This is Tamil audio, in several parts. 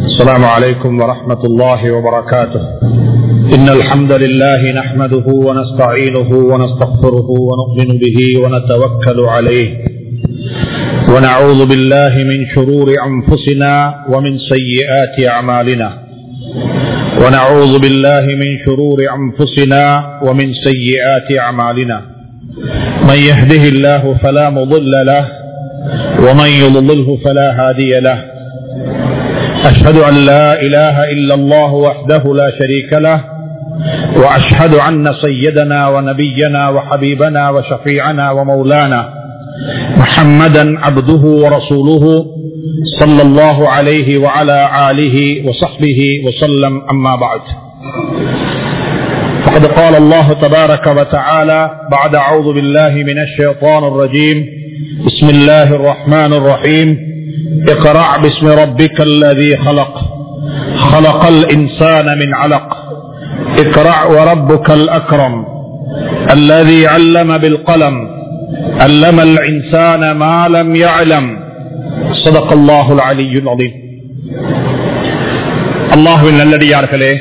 السلام عليكم ورحمة الله وبركاته إن الحمد لله نحمده ونستعينه ونستغفره ونؤمن به ونتوكل عليه ونعوذ بالله من شرور أنفسنا ومن سيئات أعمالنا ونعوذ بالله من شرور أنفسنا ومن سيئات أعمالنا من يهده الله فلا مضل له ومن يضلله فلا هادي له أشهد أن لا إله إلا الله وحده لا شريك له وأشهد أن سيدنا ونبينا وحبيبنا وشفيعنا ومولانا محمدا عبده ورسوله صلى الله عليه وعلى آله وصحبه وسلم أما بعد فقد قال الله تبارك وتعالى بعد أعوذ بالله من الشيطان الرجيم بسم الله الرحمن الرحيم اقرأ باسم ربك الذي خلق خلق الإنسان من علق اقرأ وربك الأكرم الذي علم بالقلم علم الإنسان ما لم يعلم صدق الله العلي العظيم அல்லாஹுவின் நல்லடியார்களே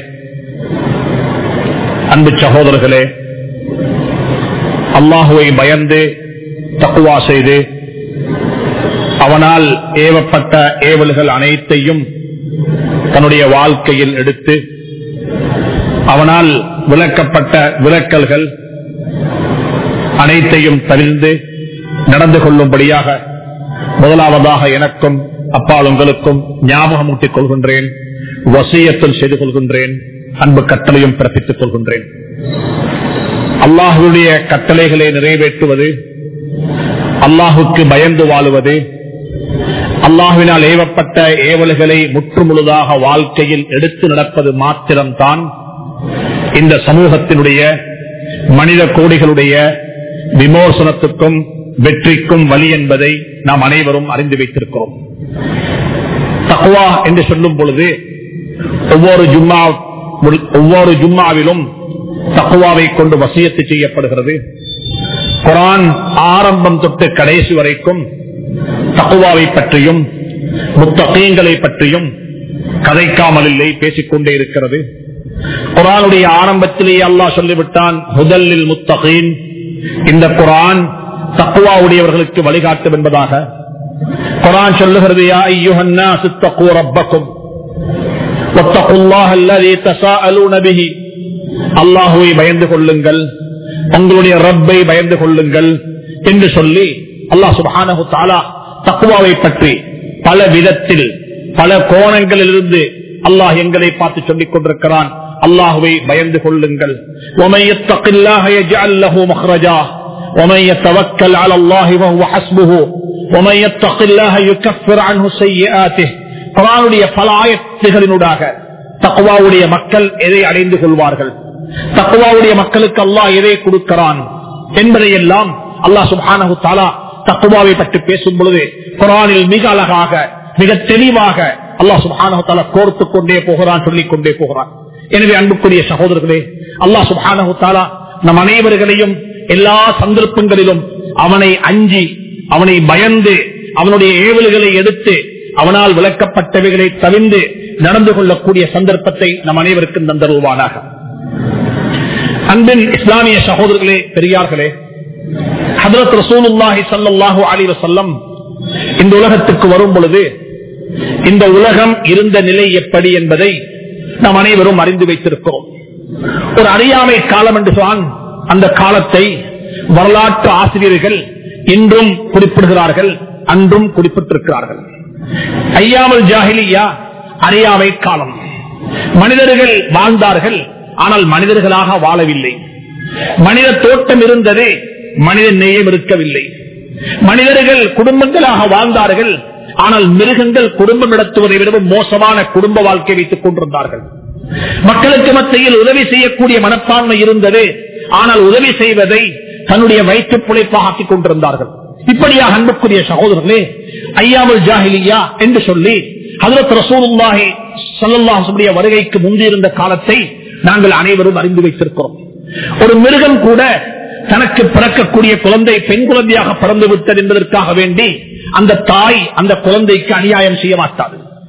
அன்பு சகோதரர்களே அல்லாஹுவை பயந்து தக்குவா செய்து அவனால் ஏவப்பட்ட ஏவல்கள் அனைத்தையும் தன்னுடைய வாழ்க்கையில் எடுத்து அவனால் விளக்கப்பட்ட விளக்கல்கள் அனைத்தையும் தவிர்ந்து நடந்து கொள்ளும்படியாக முதலாவதாக எனக்கும் அப்பால் உங்களுக்கும் ஞாபகமூட்டிக் கொள்கின்றேன் வசியத்தில் செய்து கொள்கின்றேன் அன்பு கட்டளையும் பிறப்பித்துக் கொள்கின்றேன் அல்லாஹுடைய கட்டளைகளை நிறைவேற்றுவது அல்லாஹுக்கு பயந்து வாழுவது அல்லாஹுவினால் ஏவப்பட்ட ஏவல்களை முற்றுமுழுதாக வாழ்க்கையில் எடுத்து நடப்பது மாத்திரம்தான் இந்த சமூகத்தினுடைய மனித கோடிகளுடைய விமோசனத்துக்கும் வெற்றிக்கும் வழி என்பதை நாம் அனைவரும் அறிந்து வைத்திருக்கிறோம் தக்குவா என்று சொல்லும் பொழுது ஒவ்வொரு ஜும்மா ஒவ்வொரு ஜும்மாவிலும் தக்குவாவை கொண்டு வசியத்து செய்யப்படுகிறது குரான் ஆரம்பம் தொட்டு கடைசி வரைக்கும் தக்குவாவை பற்றியும் முத்தகீங்களை பற்றியும் கதைக்காமல் இல்லை பேசிக்கொண்டே இருக்கிறது குரானுடைய ஆரம்பத்திலேயே அல்லாஹ் சொல்லிவிட்டான் முதலில் முத்தகீன் இந்த குரான் தக்குவாவுடையவர்களுக்கு வழிகாட்டும் என்பதாக குரான் சொல்லுகிறது யா ஐயுஹன்னா சித்தக்கூ ரப்பக்கும் அல்லாஹுவை பயந்து கொள்ளுங்கள் உங்களுடைய ரப்பை பயந்து கொள்ளுங்கள் என்று சொல்லி அல்லாஹ் சுபானு தாலா தக்குவாவை பற்றி பல விதத்தில் பல கோணங்களிலிருந்து அல்லாஹ் எங்களை பார்த்து சொல்லிக் கொண்டிருக்கிறான் அல்லாஹுவை பயந்து கொள்ளுங்கள் ومن يتوكل على الله وهو حسبه ومن يتق الله يكفر عنه سيئاته குரானுடைய பல ஆயத்துகளினூடாக தக்குவாவுடைய மக்கள் எதை அடைந்து கொள்வார்கள் தக்குவாவுடைய மக்களுக்கு அல்லாஹ் எதை கொடுக்கிறான் என்பதை எல்லாம் அல்லாஹ் சுபானு தாலா தக்குவாவை பற்றி பேசும் பொழுது குரானில் மிக அழகாக மிக தெளிவாக அல்லாஹ் சுபானு தாலா கோர்த்து கொண்டே போகிறான் சொல்லிக் கொண்டே போகிறான் எனவே அன்புக்குரிய சகோதரர்களே அல்லாஹ் சுபானு தாலா நம் அனைவர்களையும் எல்லா சந்தர்ப்பங்களிலும் அவனை அஞ்சி அவனை பயந்து அவனுடைய ஏவல்களை எடுத்து அவனால் விளக்கப்பட்டவைகளை தவிர்ந்து நடந்து கொள்ளக்கூடிய சந்தர்ப்பத்தை நம் அனைவருக்கும் தந்தருவானாக அன்பின் இஸ்லாமிய சகோதரர்களே பெரியார்களே ஹதரத் ரசூலுல்லாஹி சல்லாஹூ அலி வசல்லம் இந்த உலகத்துக்கு வரும் பொழுது இந்த உலகம் இருந்த நிலை எப்படி என்பதை நாம் அனைவரும் அறிந்து வைத்திருக்கிறோம் ஒரு அறியாமை காலம் என்று சொன்னால் அந்த காலத்தை வரலாற்று ஆசிரியர்கள் இன்றும் குறிப்பிடுகிறார்கள் அன்றும் குறிப்பிட்டிருக்கிறார்கள் ஐயாமல் ஜாகிலியா அறியாமை காலம் மனிதர்கள் வாழ்ந்தார்கள் ஆனால் மனிதர்களாக வாழவில்லை மனித தோட்டம் இருந்ததே மனித நேயம் இருக்கவில்லை மனிதர்கள் குடும்பங்களாக வாழ்ந்தார்கள் ஆனால் மிருகங்கள் குடும்பம் நடத்துவதை விடவும் மோசமான குடும்ப வாழ்க்கை வைத்துக் கொண்டிருந்தார்கள் மக்களுக்கு மத்தியில் உதவி செய்யக்கூடிய மனப்பான்மை இருந்தது ஆனால் உதவி செய்வதை தன்னுடைய வயிற்று பிழைப்பாக ஆக்கிக் கொண்டிருந்தார்கள் இப்படியாக அன்புக்குரிய சகோதரர்களே ஐயாமல் ஜாஹிலியா என்று சொல்லி ஹதரத் ரசூலுல்லாஹி சல்லாஹுடைய வருகைக்கு முந்தியிருந்த காலத்தை நாங்கள் அனைவரும் அறிந்து வைத்திருக்கிறோம் ஒரு மிருகம் கூட தனக்கு பிறக்கக்கூடிய குழந்தை பெண் குழந்தையாக பிறந்து விட்டது என்பதற்காக வேண்டி அந்த தாய் அந்த குழந்தைக்கு அநியாயம் செய்ய மாட்டாது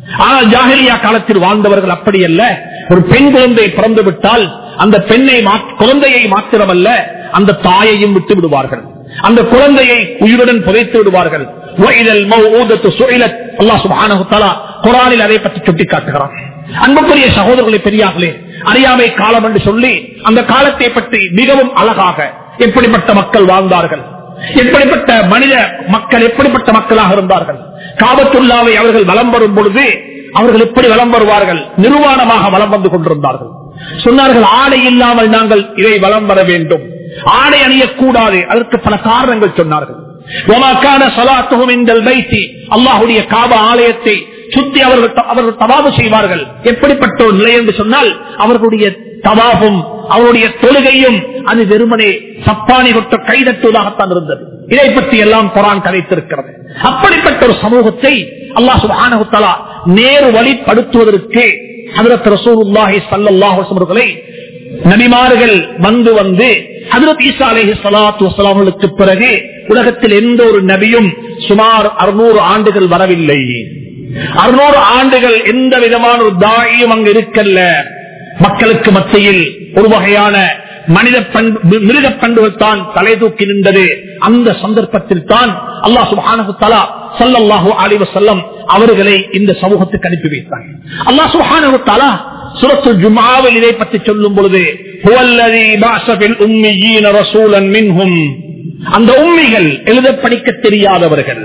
ஆனால் ஜாகிலியா காலத்தில் வாழ்ந்தவர்கள் அப்படி அல்ல ஒரு பெண் குழந்தை பிறந்து விட்டால் அந்த பெண்ணை மா- குழந்தையை மாத்திரமல்ல அந்த தாயையும் விட்டு விடுவார்கள் அந்த குழந்தையை உயிருடன் புதைத்து விடுவார்கள் வயதல் மௌஊதத்து சுஇலத். அல்லாஹ் சுப்ஹானஹு தஆலா குர்ஆனில் அதை பற்றி சுட்டிக் காட்டுகிறான் அன்புக்குரிய சகோதரர்களை பெரியார்களே அறியாமை காலம் என்று சொல்லி அந்த காலத்தை பற்றி மிகவும் அழகாக எப்படிப்பட்ட மக்கள் வாழ்ந்தார்கள் எப்படிப்பட்ட மனித மக்கள் எப்படிப்பட்ட மக்களாக இருந்தார்கள் காபத்துள்ளாவை அவர்கள் வலம் வரும் பொழுது அவர்கள் எப்படி வலம் வருவார்கள் நிர்வாணமாக வலம் வந்து கொண்டிருந்தார்கள் சொன்னார்கள் ஆடை இல்லாமல் நாங்கள் இதை வலம் வர வேண்டும் ஆடை அணியக்கூடாது அதற்கு பல காரணங்கள் சொன்னார்கள் ஒமாக்கான சலாத்துகும் இந்த பைத்தி அல்லாஹுடைய காப ஆலயத்தை சுத்தி அவர்கள் த- அவர்கள் தவாபு செய்வார்கள் எப்படிப்பட்ட ஒரு நிலை என்று சொன்னால் அவர்களுடைய தவாபும் அவருடைய தொழுகையும் அது வெறுமனே சப்பானி கொட்ட கைதட்டுவதாகத்தான் இருந்தது இதை பற்றி எல்லாம் குரான் கதைத்திருக்கிறது அப்படிப்பட்ட ஒரு சமூகத்தை அல்லாஹ் சுப்ஹானஹு தஆலா நேரு வழிப்படுத்துவதற்கு ஹஜரத் ரசூலுல்லாஹி ஸல்லல்லாஹு அலைஹி வஸல்லம் அவர்களை நபிமார்கள் வந்து வந்து ஹஜரத் ஈசா அலைஹி ஸலாத்து வஸலாம் அவர்களுக்கு பிறகு உலகத்தில் எந்த ஒரு நபியும் சுமார் 600 ஆண்டுகள் வரவில்லை 600 ஆண்டுகள் எந்த விதமான ஒரு தாயும் அங்கு இருக்கல்ல மக்களுக்கு மத்தியில் ஒரு வகையான மனித பண்பு மிருக பண்புகள் தான் தலை தூக்கி நின்றது அந்த சந்தர்ப்பத்தில் தான் அல்லாஹ் சுப்ஹானஹு தஆலா ஸல்லல்லாஹு அலைஹி வஸல்லம் அவர்களை இந்த சமூகத்துக்கு அனுப்பி வைத்தார் அல்லாஹ் சுப்ஹானஹு தஆலா சூரத்துல் ஜும்ஆவில் இதை பற்றி சொல்லும் பொழுது ஹுவல்லதி பாஸ ஃபில் உம்மீன ரசூலன் மின்ஹும் அந்த உம்மிகள் எழுத படிக்க தெரியாதவர்கள்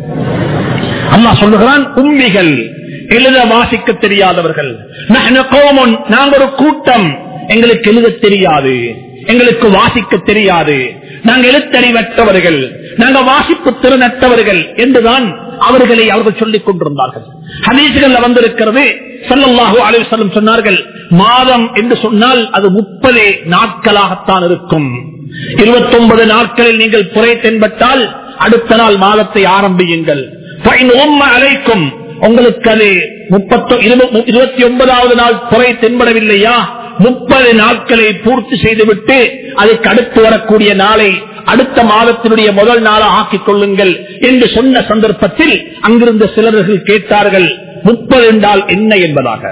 அல்லாஹ் சொல்லுகிறான் உம்மிகள் எழுத வாசிக்க தெரியாதவர்கள் நஹ்னு கௌமுன், நாங்க ஒரு கூட்டம் எங்களுக்கு எழுத தெரியாது எங்களுக்கு வாசிக்க தெரியாது நாங்க எழுத்தறிவற்றவர்கள் நாங்க வாசிப்பு திறனற்றவர்கள் என்றுதான் அவர்களை அவர்கள் சொல்லிக் கொண்டிருந்தார்கள் ஹதீசுகள்ல வந்திருக்கிறது ஸல்லல்லாஹு அலைஹி வஸல்லம் சொன்னார்கள் மாதம் என்று சொன்னால் அது முப்பது நாட்களாகத்தான் இருக்கும் இருபத்தொன்பது நாட்களில் நீங்கள் புரை தென்பட்டால் அடுத்த நாள் மாதத்தை ஆரம்பியுங்கள் ஃபைன் உம்ம அலைக்கும் உங்களுக்கு அது முப்பத்தொ இருப- இருபத்தி ஒன்பதாவது நாள் குறை தென்படவில்லையா முப்பது நாட்களை பூர்த்தி செய்துவிட்டு அதுக்கு அடுத்து வரக்கூடிய நாளை அடுத்த மாதத்தினுடைய முதல் நாளை ஆக்கிக் கொள்ளுங்கள் என்று சொன்ன சந்தர்ப்பத்தில் அங்கிருந்த சிலர்கள் கேட்டார்கள் முப்பது என்றால் என்ன என்பதாக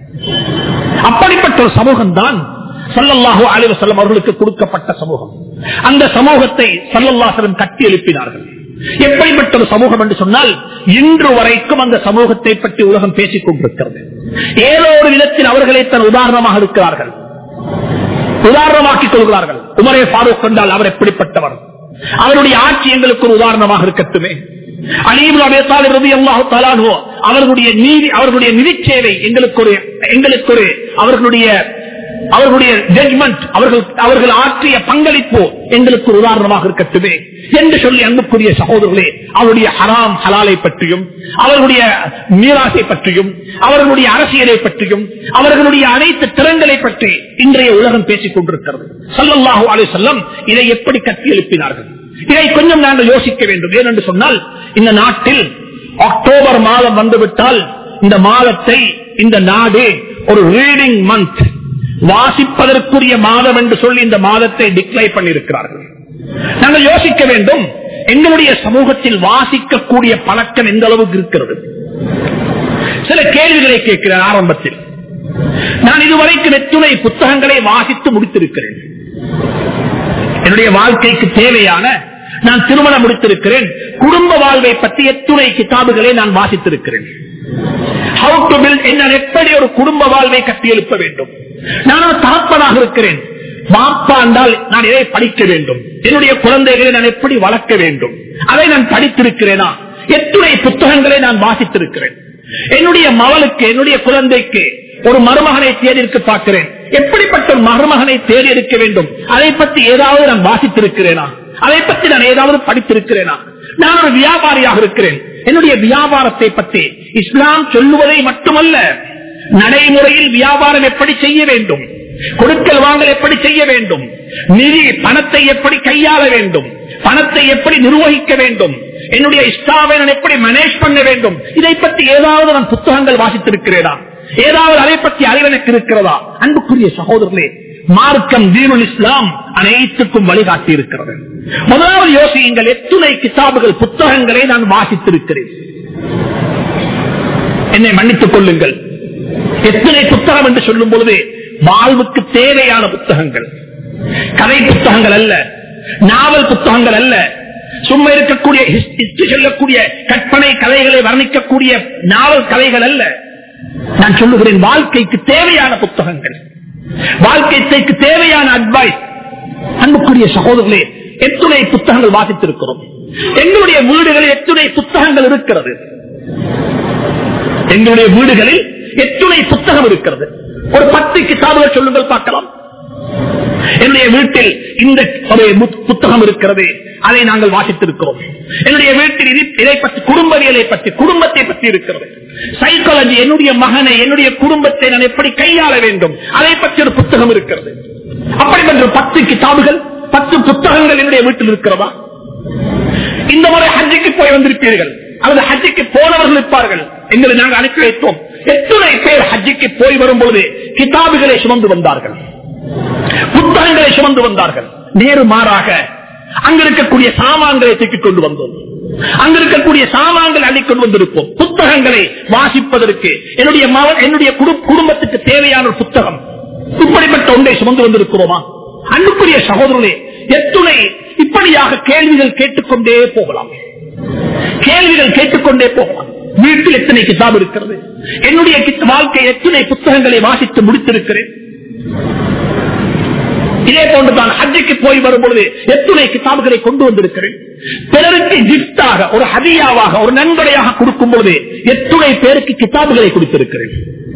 அப்படிப்பட்ட ஒரு சமூகம் தான் சல்லல்லாஹு அலைஹி வஸல்லம் அவர்களுக்கு கொடுக்கப்பட்ட சமூகம் அந்த சமூகத்தை சல்லல்லாஹலம் கட்டி எழுப்பினார்கள் எப்படிப்பட்ட ஒரு சமூகம் என்று சொன்னால் இன்று வரைக்கும் அந்த சமூகத்தை பற்றி உலகம் பேசிக் கொண்டிருக்கிறது ஏதோ ஒரு விதத்தில் அவர்களை தன் உதாரணமாக இருக்கிறார்கள் உதாரணமாக்கிக் கொள்கிறார்கள் உமரே ஃபாரூக் கண்டால் அவர் எப்படிப்பட்டவர் அவருடைய ஆட்சி எங்களுக்கு ஒரு உதாரணமாக இருக்கட்டுமே அலீபு அபேத்தாலிப் ரலியல்லாஹு தஆலா அன்ஹு அவர்களுடைய நீதி அவர்களுடைய நிதி சேவை எங்களுக்கு ஒரு எங்களுக்கு ஒரு அவர்களுடைய அவர்களுடைய ஜட்மெண்ட் அவர்கள் அவர்கள் ஆற்றிய பங்களிப்பு எங்களுக்கு ஒரு உதாரணமாக இருக்கட்டுமே என்று சொல்லி அன்புக்குரிய சகோதரர்களே அவருடைய ஹராம் ஹலாலை பற்றியும் அவர்களுடைய மீராசை பற்றியும் அவர்களுடைய அரசியலை பற்றியும் அவர்களுடைய அனைத்து திறன்களை பற்றி இன்றைய உலகம் பேசிக் கொண்டிருக்கிறது சல்லல்லாஹு அலைஹி வஸல்லம் இதை எப்படி கட்டி எழுப்பினார்கள் இதை கொஞ்சம் நாங்கள் யோசிக்க வேண்டும் ஏனென்று சொன்னால் இந்த நாட்டில் அக்டோபர் மாதம் வந்துவிட்டால் இந்த மாதத்தை இந்த நாடு ஒரு ரீடிங் மந்த் வாசிப்பதற்குரிய மாதம் என்று சொல்லி இந்த மாதத்தை டிக்ளைர் பண்ணியிருக்கிறார்கள் நாங்கள் யோசிக்க வேண்டும் எங்களுடைய சமூகத்தில் வாசிக்கக்கூடிய பழக்கம் எந்த அளவுக்கு இருக்கிறது சில கேள்விகளை கேட்கிறேன் ஆரம்பத்தில் நான் இதுவரைக்கும் எத்துணை புத்தகங்களை வாசித்து முடித்திருக்கிறேன் என்னுடைய வாழ்க்கைக்கு தேவையான நான் திருமணம் முடித்திருக்கிறேன் குடும்ப வாழ்வை பற்றி எத்துணை கிதாபுகளை நான் வாசித்திருக்கிறேன் How to build என்ன எப்படி ஒரு குடும்ப வாழ்வை கட்டியெழுப்ப வேண்டும் நான் ஒரு தகப்பனாக இருக்கிறேன் பாப்பா என்றால் நான் இதை படிக்க வேண்டும் என்னுடைய குழந்தைகளை நான் எப்படி வளர்க்க வேண்டும் அதை நான் படித்திருக்கிறேனா எத்துணை புத்தகங்களை நான் வாசித்திருக்கிறேன் என்னுடைய மகளுக்கு என்னுடைய குழந்தைக்கு ஒரு மருமகனை தேடி இருக்க பார்க்கிறேன் எப்படிப்பட்ட ஒரு மருமகனை தேடி இருக்க வேண்டும் அதை பற்றி ஏதாவது நான் வாசித்திருக்கிறேனா அதை பற்றி நான் ஏதாவது படித்திருக்கிறேனா நான் ஒரு வியாபாரியாக இருக்கிறேன் என்னுடைய வியாபாரத்தை பற்றி இஸ்லாம் சொல்லுவதை மட்டுமல்ல நடைமுறையில் வியாபாரம் எப்படி செய்ய வேண்டும் கொடுக்கல் வாங்கல் எப்படி செய்ய வேண்டும் நிதி பணத்தை எப்படி கையாள வேண்டும் பணத்தை எப்படி நிர்வகிக்க வேண்டும் என்னுடைய இஷ்டாவை நான் எப்படி மேனேஜ் பண்ண வேண்டும் இதை பற்றி ஏதாவது நான் புத்தகங்கள் வாசித்திருக்கிறேனா ஏதாவது அதை பற்றி அறிவனுக்கு இருக்கிறதா அன்புக்குரிய சகோதரர்களே மார்க்கம் தீனுல் இஸ்லாம் அனைத்துக்கும் வழிகாட்டி இருக்கிறது முதலாவது யோசியுங்கள் எத்துணை கிதாபுகள் புத்தகங்களை நான் வாசித்திருக்கிறேன் என்னை மன்னித்துக் கொள்ளுங்கள் எத்தனை புத்தகம் என்று சொல்லும் பொழுது வாழ்வுக்கு தேவையான புத்தகங்கள் கதை புத்தகங்கள் அல்ல நாவல் புத்தகங்கள் அல்ல சும்மா இருக்கக்கூடிய history சொல்லக்கூடிய கற்பனை கதைகளை வர்ணிக்கக்கூடிய நாவல் கதைகள் அல்ல நான் சொல்லுகிறேன் வாழ்க்கைக்கு தேவையான புத்தகங்கள் வாழ்க்கைக்கு தேவையான அட்வைஸ் அன்புக்குரிய சகோதரர்களே எத்துணை புத்தகங்கள் வாசித்திருக்கிறோம் எங்களுடைய வீடுகளில் எத்துணை புத்தகங்கள் இருக்கிறது எங்களுடைய வீடுகளில் எத்துணை புத்தகம் இருக்கிறது ஒரு பத்து கிதாபுகள் சொல்லுங்கள் பார்க்கலாம் என்னுடைய வீட்டில் இந்த ஒரு புத்- புத்தகம் இருக்கிறது அதை நாங்கள் வாசித்திருக்கிறோம் என்னுடைய வீட்டில் இது- இதை பற்றி குடும்பவியலை பற்றி குடும்பத்தை பற்றி இருக்கிறது சைக்காலஜி என்னுடைய மகனை என்னுடைய குடும்பத்தை நான் எப்படி கையாள வேண்டும் அதை பற்றி ஒரு புத்தகம் இருக்கிறது அப்படிப்பட்ட ஒரு பத்து கிதாபுகள் பத்து புத்தகங்கள் என்னுடைய வீட்டில் இருக்கிறதா இந்த முறை ஹஜ்ஜுக்கு போய் வந்திருப்பீர்கள் அல்லது ஹஜ்ஜுக்கு போனவர்கள் இருப்பார்கள் எங்களை நாங்கள் அனுப்பி வைத்தோம் எத்தனை பேர் ஹஜ்ஜுக்கு போய் வரும்போது கிதாபுகளை சுமந்து வந்தார்கள் புத்தகங்களை சுமந்து வந்தார்கள் நேரு மாறாக அங்க இருக்கக்கூடிய சாமான்களை தூக்கிக் கொண்டு வந்தோம் அங்க இருக்கக்கூடிய சாமான்கள் அள்ளிக்கொண்டு வந்திருப்போம் புத்தகங்களை வாசிப்பதற்கு என்னுடைய மகன் என்னுடைய குடு- குடும்பத்துக்கு தேவையான ஒரு புத்தகம் இப்படிப்பட்ட ஒன்றை சுமந்து வந்திருக்கிறோமா அன்புக்குரிய சகோதரர்களே எத்துணை இப்படியாக கேள்விகள் கேட்டுக்கொண்டே போகலாம் கேள்விகள் கேட்டுக்கொண்டே போகலாம் வீட்டில் எத்தனை கிதாப் இருக்கிறது என்னுடைய கித்- வாழ்க்கை எத்தனை புத்தகங்களை வாசித்து முடித்திருக்கிறேன் இதே போன்று தான் ஹஜ்ஜுக்கு போய் வரும்பொழுது எத்துணை கிதாபுகளை கொண்டு வந்திருக்கிறேன் பிறருக்கு கிப்டாக ஒரு ஹதியாவாக ஒரு நன்கொடையாக கொடுக்கும் பொழுது எத்துணை பேருக்கு கிதாபுகளை கொடுத்திருக்கிறேன்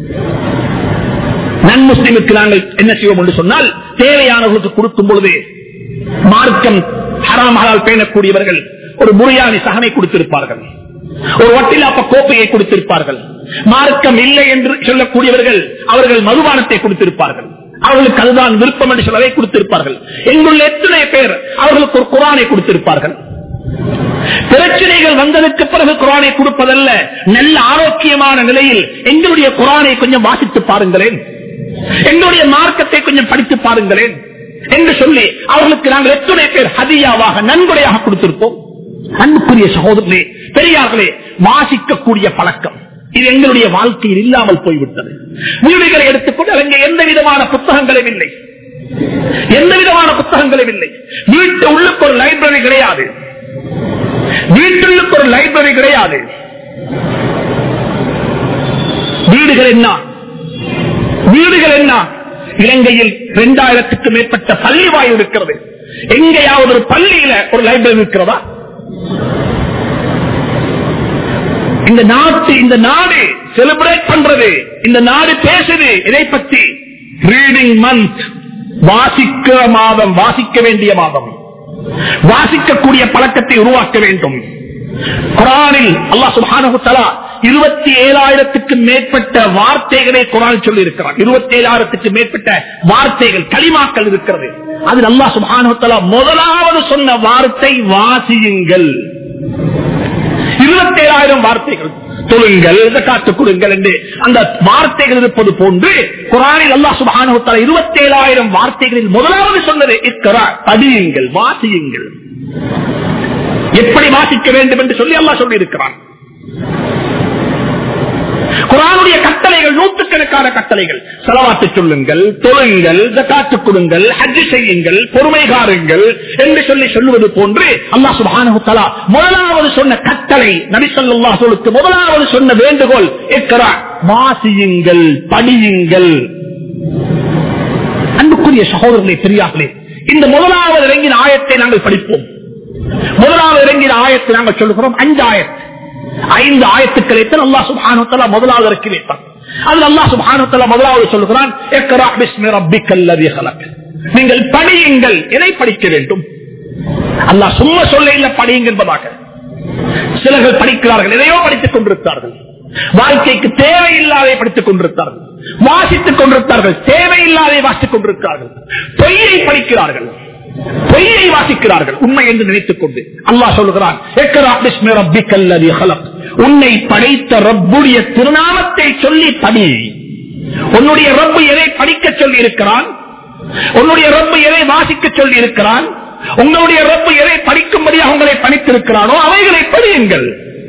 நன் முஸ்லிமுக்கு நாங்கள் என்ன செய்வோம் என்று சொன்னால் தேவையானவர்களுக்கு கொடுக்கும் பொழுது மார்க்கம் ஹராம் ஹலால் பேணக்கூடியவர்கள் ஒரு முறையானி சகனை கொடுத்திருப்பார்கள் ஒரு வட்டிலாப்ப கோப்பையை கொடுத்திருப்பார்கள் மார்க்கம் இல்லை என்று சொல்லக்கூடியவர்கள் அவர்கள் மதுபானத்தை கொடுத்திருப்பார்கள் அவர்களுக்கு அதுதான் விருப்பம் என்று சொல்லவே கொடுத்திருப்பார்கள் எங்குள்ள எத்தனை பேர் அவர்களுக்கு ஒரு குரானை கொடுத்திருப்பார்கள் பிரச்சனைகள் வந்ததற்கு பிறகு குரானை கொடுப்பதல்ல நல்ல ஆரோக்கியமான நிலையில் எங்களுடைய குரானை கொஞ்சம் வாசித்து பாருங்களேன் எங்களுடைய மார்க்கத்தை கொஞ்சம் படித்து பாருங்களேன் என்று சொல்லி அவர்களுக்கு நாங்கள் எத்தனை பேர் ஹதியாவாக நன்கொடையாக கொடுத்திருப்போம் அன்புக்குரிய சகோதரர்களே பெரியார்களே வாசிக்கக்கூடிய பழக்கம் இது எங்களுடைய வாழ்க்கையில் இல்லாமல் போய்விட்டது வீடுகளை எடுத்துக்கொண்டு அங்கே எந்த விதமான புத்தகங்களும் இல்லை எந்த விதமான புத்தகங்களும் இல்லை வீட்டு உள்ளுக்கு ஒரு லைப்ரரி கிடையாது வீட்டுள்ளுக்கு ஒரு லைப்ரரி கிடையாது வீடுகள் என்ன வீடுகள் என்ன இலங்கையில் இரண்டாயிரத்துக்கு மேற்பட்ட பள்ளி வாயு இருக்கிறது எங்கேயாவது ஒரு பள்ளியில ஒரு லைப்ரரி இருக்கிறதா இந்த நாட்டு இந்த நாடு செலிபிரேட் பண்றது இந்த நாடு பேசுது இதை பற்றி ரீடிங் மந்த் வாசிக்கிற மாதம் வாசிக்க வேண்டிய மாதம் வாசிக்கக்கூடிய பழக்கத்தை உருவாக்க வேண்டும் குரானில் அல்லாஹ் சுப்ஹானஹு தஆலா இருபத்தி ஏழாயிரத்துக்கு மேற்பட்ட வார்த்தைகளை குரான் சொல்லி இருக்கிறார் இருபத்தி ஏழாயிரத்துக்கு மேற்பட்ட வார்த்தைகள் களிமாக்கள் இருக்கிறது அதில் அல்லாஹ் சுப்ஹானஹு தஆலா முதலாவது சொன்ன வார்த்தை வாசியுங்கள் இருபத்தேழாயிரம் வார்த்தைகள் தொழுங்கள் காத்து கொடுங்கள் என்று அந்த வார்த்தைகள் இருப்பது போன்று குரானில் அல்லாஹ் சுப்ஹானஹு தஆலா இருபத்தேழாயிரம் வார்த்தைகளில் முதலாவது சொன்னது இக்கரா படியுங்கள் வாசியுங்கள் எப்படி வாசிக்க வேண்டும் என்று சொல்லி அல்லாஹ் சொல்லி இருக்கிறான் குரானுடைய கட்டளைகள் நூற்றுக்கணக்கான கட்டளைகள் செலவாத்து சொல்லுங்கள் தொழுங்கள் ஜக்காத்து கொடுங்கள் ஹஜ் செய்யுங்கள் பொறுமை காருங்கள் என்று சொல்லி சொல்லுவது போன்று அல்லாஹ் சுப்ஹானஹு தஆலா முதலாவது சொன்ன கட்டளை நபி ஸல்லல்லாஹு அலைஹி வஸல்லம் முதலாவது சொன்ன வேண்டுகோள் இக்ரா வாசியுங்கள் படியுங்கள் அன்புக்குரிய சகோதரர்களே பெரியார்களே இந்த முதலாவது இறங்கின ஆயத்தை நாங்கள் படிப்போம் முதலாவது இறங்கின ஆயத்தை நாங்கள் சொல்லுகிறோம் அஞ்சு ஆயத்து ஐந்து ஆயத்துக்களை தான் அல்லாஹ் சுப்ஹானஹு தஆலா முதலாவது இறக்கி வைத்தான் அதில் அல்லாஹ் சுப்ஹானஹு தஆலா முதலாவது சொல்லுகிறான் இக்ரா பிஸ்மி ரப்பிக்கல் லதீ ஹலக் நீங்கள் படியுங்கள் எதை படிக்க வேண்டும் அல்லாஹ் சும்மா சொல்ல இல்ல படியுங்க என்பதாக சிலர்கள் படிக்கிறார்கள் எதையோ படித்துக் கொண்டிருக்கிறார்கள் வாழ்க்கைக்கு தேவையில்லாதை படித்துக் கொண்டிருக்கிறார்கள் வாசித்துக் கொண்டிருக்கிறார்கள் தேவையில்லாதை வாசித்துக் கொண்டிருக்கிறார்கள் பொய்யை படிக்கிறார்கள் பொய்யை வாசிக்கிறார்கள் உண்மை என்று நினைத்துக் கொண்டு அல்லாஹ் சொல்லுகிறான் "இக்ரா பிஸ்மி ரப்பிக்கல் லதீ ஹலக்." உன்னை படைத்த ரப்புடைய திருநாமத்தை சொல்லி படி உன்னுடைய ரப்பு எதை படிக்க சொல்லி இருக்கிறான் உன்னுடைய ரப்பு எதை வாசிக்க சொல்லி இருக்கிறான் உங்களுடைய ரப்பு எதை படிக்கும்படியாக உங்களை பணித்திருக்கிறானோ அவைகளை படியுங்கள்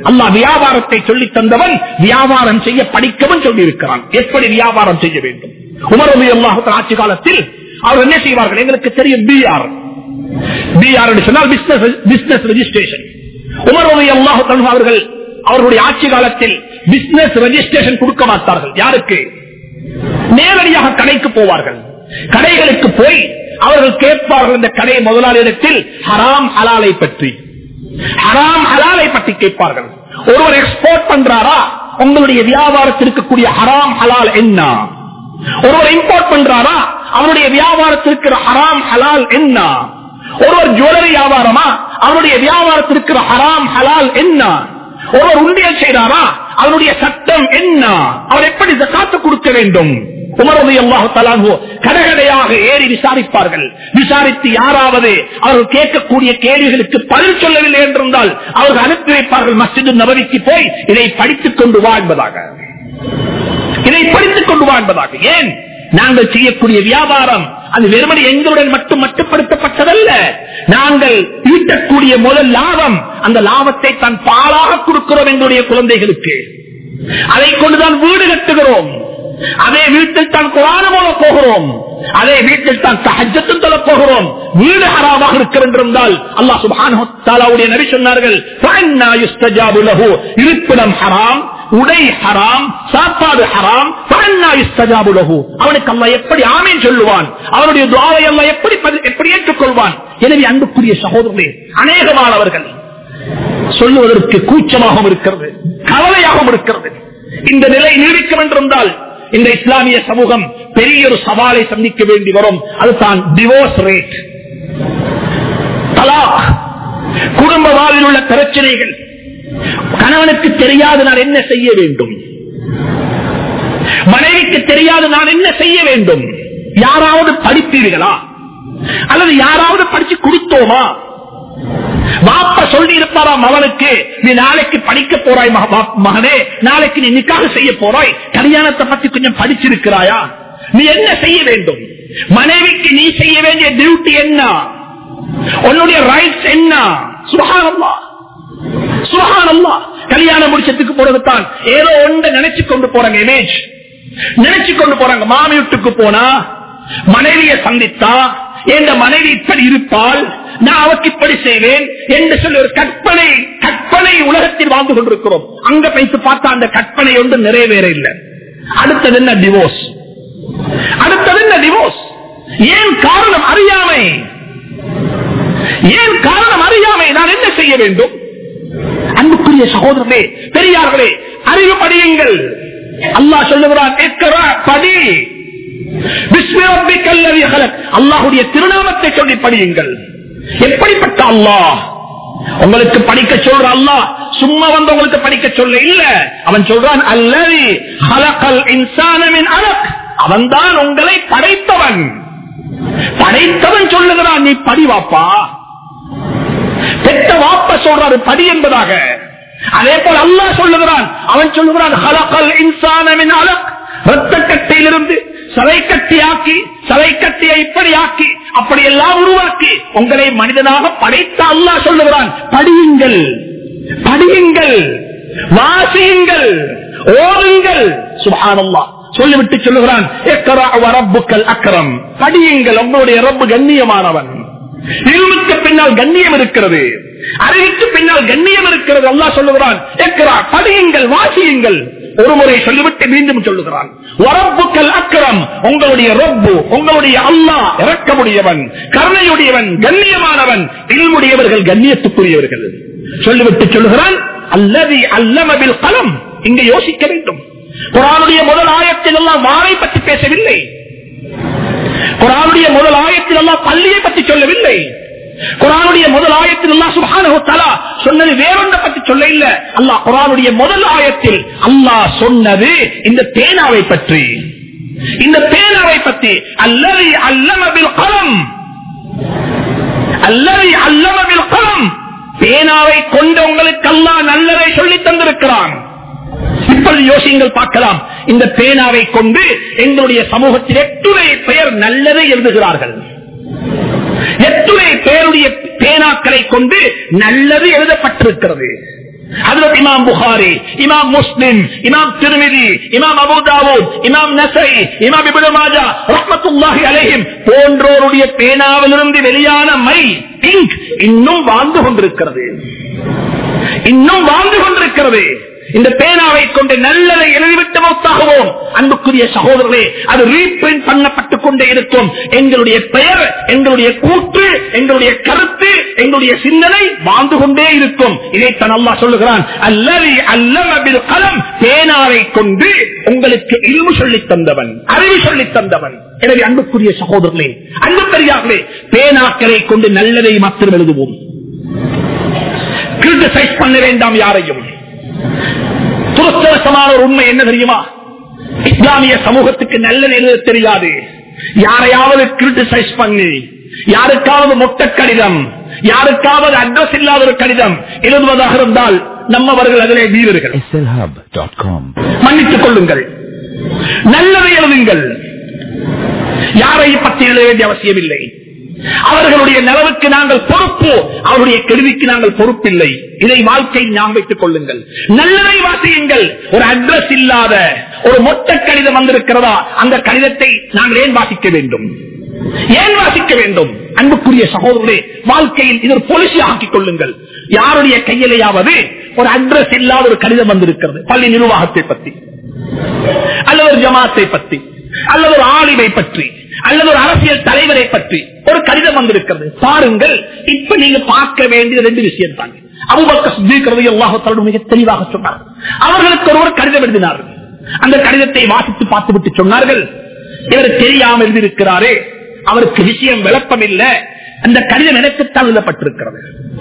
அல்லாஹ் வியாபாரத்தை சொல்லி தந்தவன் வியாபாரம் செய்ய படிக்கவும் சொல்லி இருக்கிறான் எப்படி வியாபாரம் செய்ய வேண்டும் உமர் ரவி அல்லாஹ் ஆட்சி காலத்தில் அவர் என்ன செய்வார்கள் எங்களுக்கு தெரியும் பிஆர் பிஆர் சொன்னால் பிசினஸ் ரெஜிஸ்ட்ரேஷன் உமர் ரவி அல்லாஹ் அவர்கள் அவர்களுடைய ஆட்சி காலத்தில் பிசினஸ் ரெஜிஸ்ட்ரேஷன் கொடுக்க மாட்டார்கள் யாருக்கு நேரடியாக கடைக்கு போவார்கள் கடைகளுக்கு போய் அவர்கள் கேட்பார்கள் இந்த கடை முதலாளியிடத்தில் ஹராம் ஹலாலை பற்றி ஹராம் ஹலாலை பற்றி கேட்பார்கள் ஒருவர் எக்ஸ்போர்ட் பண்றாரா உங்களுடைய வியாபாரத்தில் இருக்கக்கூடிய ஹராம் ஹலால் என்ன ஒருவர் இம்போர்ட் பண்றாரா அவருடைய வியாபாரத்திற்கு ஹராம் ஹலால் என்ன ஒருவர் ஜுவல்லரி வியாபாரமா அவருடைய வியாபாரத்திற்கு ஹராம் ஹலால் என்ன ஒருவர் உண்டியல் செய்தாரா அவருடைய சட்டம் என்ன அவர் எப்படி காத்து கொடுக்க வேண்டும் உமரது அல்லாஹு தலாங்கோ கடகடையாக ஏறி விசாரிப்பார்கள் விசாரித்து யாராவது அவர்கள் கேட்கக்கூடிய கேள்விகளுக்கு பதில் சொல்லவில்லை என்றிருந்தால் அவர்கள் அனுப்பி வைப்பார்கள் மஸ்ஜிது நபவிக்கு போய் இதை படித்துக் கொண்டு வா என்பதாக இதை படித்துக் கொண்டு வா என்பதாக ஏன் நாங்கள் செய்யக்கூடிய வியாபாரம் அது வெறுமனே எங்களுடன் மட்டும் மட்டுப்படுத்தப்பட்டதல்ல நாங்கள் ஈட்டக்கூடிய முதல் லாபம் அந்த லாபத்தை தான் பாலாக கொடுக்கிறோம் எங்களுடைய குழந்தைகளுக்கு அதை கொண்டுதான் வீடு கட்டுகிறோம் அதே வீட்டில் தான் குரான போல போகிறோம் அதே வீட்டில் தான் சஹஜத்தும் தொல போகிறோம் வீடு ஹராமாக இருக்கிறால் அல்லாஹ் சுபானுடைய நபி சொன்னார்கள் இருப்பிடம் ஹராம் உடை ஹராம் சாப்பாடு ஹராம் அவனுக்கு அல்ல எப்படி ஆமேன் சொல்லுவான் அவனுடைய துவாவை அல்ல எப்படி எப்படி ஏற்றுக்கொள்வான் எனவே அன்புக்குரிய சகோதரர்களே அநேகமானவர்கள் சொல்லுவதற்கு கூச்சமாகவும் இருக்கிறது கவலையாகவும் இருக்கிறது இந்த நிலை நீடிக்கும் என்றிருந்தால் இந்த இஸ்லாமிய சமூகம் பெரிய ஒரு சவாலை சந்திக்க வேண்டி வரும் அதுதான் டிவோர்ஸ் ரேட் தலாக் குடும்ப வாழ்வில் உள்ள பிரச்சனைகள் கணவனுக்கு தெரியாது நான் என்ன செய்ய வேண்டும் மனைவிக்கு தெரியாது நான் என்ன செய்ய வேண்டும் யாராவது படிப்பீர்களா அல்லது யாராவது படிச்சு கொடுத்தோமா வாப்ப சொல்லி இருப்பாராம் அவனுக்கு நீ நாளைக்கு படிக்க போறாய் மகனே நாளைக்கு நீ நிக்காக செய்ய போறாய் கல்யாணத்தை பத்தி கொஞ்சம் படிச்சிருக்கிறாயா நீ என்ன செய்ய வேண்டும் மனைவிக்கு நீ செய்ய வேண்டிய டியூட்டி என்ன உன்னுடைய ரைட்ஸ் என்ன சுகானம்மா சுகானம்மா கல்யாணம் முடிச்சதுக்கு போறதுதான் ஏதோ ஒன்று நினைச்சு கொண்டு போறாங்க இமேஜ் நினைச்சு கொண்டு போறாங்க மாமி வீட்டுக்கு போனா மனைவிய சந்தித்தா எந்த மனைவி இப்படி இருப்பால் நான் அவருக்கு இப்படி செய்வேன் என்று சொல்லி ஒரு கற்பனை கற்பனை உலகத்தில் வாழ்ந்து கொண்டிருக்கிறோம் அங்க வைத்து பார்த்தா அந்த கற்பனை ஒன்று நிறைவேற இல்லை அடுத்தது என்ன டிவோர்ஸ் அடுத்தது என்ன டிவோர்ஸ் ஏன் காரணம் அறியாமை ஏன் காரணம் அறியாமை நான் என்ன செய்ய வேண்டும் அன்புக்குரிய சகோதரர்களே பெரியார்களே அறிவு படியுங்கள் அல்லாஹ் சொல்லுகிறான் படி அல்லாஹுடைய திருநாமத்தை சொல்லி படியுங்கள் எப்படிப்பட்ட அல்லாஹ் உங்களுக்கு படிக்க சொல்ற அல்லாஹ் சும்மா வந்து உங்களுக்கு படிக்க சொல்ல இல்ல அவன் சொல்றான் அல்லது ஹலகல் இன்சானமின் அலக் அவன் தான் உங்களை படைத்தவன் படைத்தவன் சொல்லுகிறான் நீ படி வாப்பா பெற்ற வாப்ப சொல்றாரு படி என்பதாக அதே போல அல்லாஹ் சொல்லுகிறான் அவன் சொல்லுகிறான் ஹலகல் இன்சானமின் அலக் ரத்த கட்டையிலிருந்து சலை கட்டியாக்கி சலை கட்டியை இப்படி ஆக்கி அப்படி எல்லாம் உருவாக்கி உங்களை மனிதனாக படைத்த அல்லாஹ் சொல்லுகிறான் படியுங்கள் படியுங்கள் வாசியுங்கள் ஓடுங்கள் சுபானல்லா சொல்லிவிட்டு சொல்லுகிறான் ரப்புக்கள் அக்கரம் படியுங்கள் உங்களுடைய ரப்பு கண்ணியமானவன் இருளுக்கு பின்னால் கண்ணியம் இருக்கிறது அறிவுக்கு பின்னால் கண்ணியம் இருக்கிறது அல்லா சொல்லுகிறான் படியுங்கள் வாசியுங்கள் ஒரு முறை சொல்லிவிட்டு மீண்டும் சொல்லுகிறான் வரப்புக்கள் அக்கரம் உங்களுடைய ரப்பு உங்களுடைய அல்லா இறக்கமுடையவன் கருணையுடையவன் கண்ணியமானவன் இல்முடையவர்கள் கண்ணியத்துக்குரியவர்கள் சொல்லிவிட்டு சொல்லுகிறான் அல்லது அல்லமபில் கலம் இங்க யோசிக்க வேண்டும் குரானுடைய முதல் ஆயத்தில் எல்லாம் வாரை பற்றி பேசவில்லை குரானுடைய முதல் ஆயத்தில் எல்லாம் பள்ளியை பற்றி சொல்லவில்லை குரானுடைய முதல் ஆயத்தில் அல்லா சுபானு தலா சொன்னது வேறொன்றை பற்றி சொல்ல இல்ல அல்லாஹ் குரானுடைய முதல் ஆயத்தில் அல்லாஹ் சொன்னது இந்த பேனாவை பற்றி இந்த பேனாவை பற்றி அல்லது அல்லமபில் கலம் அல்லது அல்லமபில் கலம் பேனாவை கொண்டு உங்களுக்கு அல்லாஹ் நல்லதை சொல்லி தந்திருக்கிறான் இப்பொழுது யோசியுங்கள் பார்க்கலாம் இந்த பேனாவை கொண்டு எங்களுடைய சமூகத்தில் எட்டுரை பெயர் நல்லதை எழுதுகிறார்கள் எத்துணை பேருடைய பேனாக்களை கொண்டு நல்லது எழுதப்பட்டிருக்கிறது ஹஜரத் இமாம் புகாரி இமாம் முஸ்லிம் இமாம் திருமிதி இமாம் அபுதாவூத் இமாம் நசை இமாம் இப்னு மாஜா ரஹ்மத்துல்லாஹி அலைஹிம் போன்றோருடைய பேனாவிலிருந்து வெளியான மை இங்க் இன்னும் வாழ்ந்து கொண்டிருக்கிறது இன்னும் வாழ்ந்து கொண்டிருக்கிறது இந்த பேனாவை கொண்டு நல்லதை எழுதிவிட்டு மௌத்தாகுவோம் அன்புக்குரிய சகோதரர்களே அது ரீபிரிண்ட் பண்ணப்பட்டுக் கொண்டே இருக்கும் எங்களுடைய பெயர் எங்களுடைய கூற்று எங்களுடைய கருத்து எங்களுடைய சிந்தனை வாழ்ந்து கொண்டே இருக்கும் இதைத்தான் அல்லாஹ் சொல்லுகிறான் அல்லவி அல்லமபில் கலம் பேனாவை கொண்டு உங்களுக்கு இல்மு சொல்லித் தந்தவன் அறிவு சொல்லித் தந்தவன் எனவே அன்புக்குரிய சகோதரர்களே அன்பு பெரியார்களே பேனாக்களை கொண்டு நல்லதை மாத்திரம் எழுதுவோம் கிரிட்டிசைஸ் பண்ண வேண்டாம் யாரையும் துரஸ்தரசமான ஒரு உண்மை என்ன தெரியுமா இஸ்லாமிய சமூகத்துக்கு நல்ல எழுத தெரியாது யாரையாவது கிரிட்டிசைஸ் பண்ணி யாருக்காவது மொட்டை கடிதம் யாருக்காவது அட்ரஸ் இல்லாத ஒரு கடிதம் எழுதுவதாக இருந்தால் நம்மவர்கள் அதிலே வீரர்கள் slhub.com. மன்னித்துக் கொள்ளுங்கள் நல்லதை எழுதுங்கள் யாரை பற்றி எழுத வேண்டிய அவசியம் இல்லை அவர்களுடைய நலவுக்கு நாங்கள் பொறுப்பு அவருடைய கருவிக்கு நாங்கள் பொறுப்பில்லை இதை வாழ்க்கை ஞாபகம் வைத்துக் கொள்ளுங்கள் நல்லதை வாசியுங்கள் ஒரு அட்ரஸ் இல்லாத ஒரு மொத்த கடிதம் வந்திருக்கிறதா அந்த கடிதத்தை நாங்கள் ஏன் வாசிக்க வேண்டும் ஏன் வாசிக்க வேண்டும் அன்புக்குரிய சகோதரர்களே வாழ்க்கையில் இது ஒரு பொலிசி ஆக்கிக் கொள்ளுங்கள் யாருடைய கையிலேயாவது ஒரு அட்ரஸ் இல்லாத ஒரு கடிதம் வந்திருக்கிறது பள்ளி நிர்வாகத்தை பற்றி அல்லது ஒரு ஜமாத்தை பற்றி அல்லது ஒரு ஆளிவை பற்றி அல்லது ஒரு அரசியல் தலைவரை பற்றி ஒரு கடிதம் வந்திருக்கிறது பாருங்கள் இப்ப நீங்க பார்க்க வேண்டிய ரெண்டு விஷயம் தான் அபுபக்க மிக தெளிவாக சொன்னார் அவர்களுக்கு ஒருவர் கடிதம் எழுதினார்கள் அந்த கடிதத்தை வாசித்து பார்த்துவிட்டு சொன்னார்கள் இவர் தெரியாமல் எழுதியிருக்கிறாரே அவருக்கு விஷயம் விளப்பம் இல்லை அந்த கடிதம் எனக்குத்தான் எழுதப்பட்டிருக்கிறது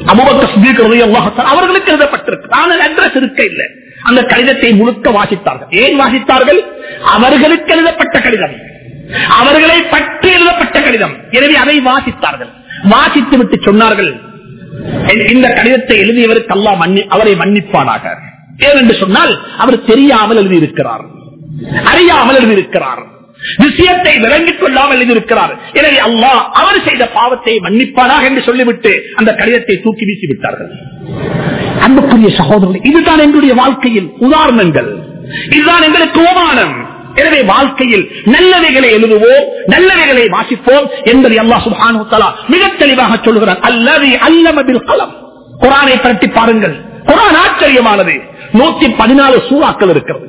அபுபக்க அவர்களுக்கு எழுதப்பட்டிருக்கு ஆனால் அட்ரஸ் இருக்க இல்லை அந்த கடிதத்தை முழுக்க வாசித்தார்கள் ஏன் வாசித்தார்கள் அவர்களுக்கு எழுதப்பட்ட கடிதம் அவர்களை பற்றி எழுதப்பட்ட கடிதம் எனவே அதை வாசித்தார்கள் வாசித்து விட்டு சொன்னார்கள் இந்த கடிதத்தை எழுதியவருக்கு அல்லா மன்னி அவரை மன்னிப்பானாக ஏனென்று சொன்னால் அவர் தெரியாமல் எழுதியிருக்கிறார் அறியாமல் எழுதியிருக்கிறார் விஷயத்தை விளங்கிக் கொள்ளாமல் எழுதியிருக்கிறார் எனவே அல்லாஹ் அவர் செய்த பாவத்தை மன்னிப்பானாக என்று சொல்லிவிட்டு அந்த கடிதத்தை தூக்கி வீசி விட்டார்கள் அன்புக்குரிய சகோதரர்கள் இதுதான் எங்களுடைய வாழ்க்கையில் உதாரணங்கள் இதுதான் எங்களுக்கு ஓமானம் எனவே வாழ்க்கையில் நல்லவைகளை எழுதுவோம் நல்லவைகளை வாசிப்போம் என்பதை அல்லா சுபானு மிக தெளிவாக சொல்லுகிறார் அல்லது அல்லமதில் களம் குரானை பரட்டி பாருங்கள் குரான் ஆச்சரியமானது நூத்தி பதினாலு சூறாக்கள் இருக்கிறது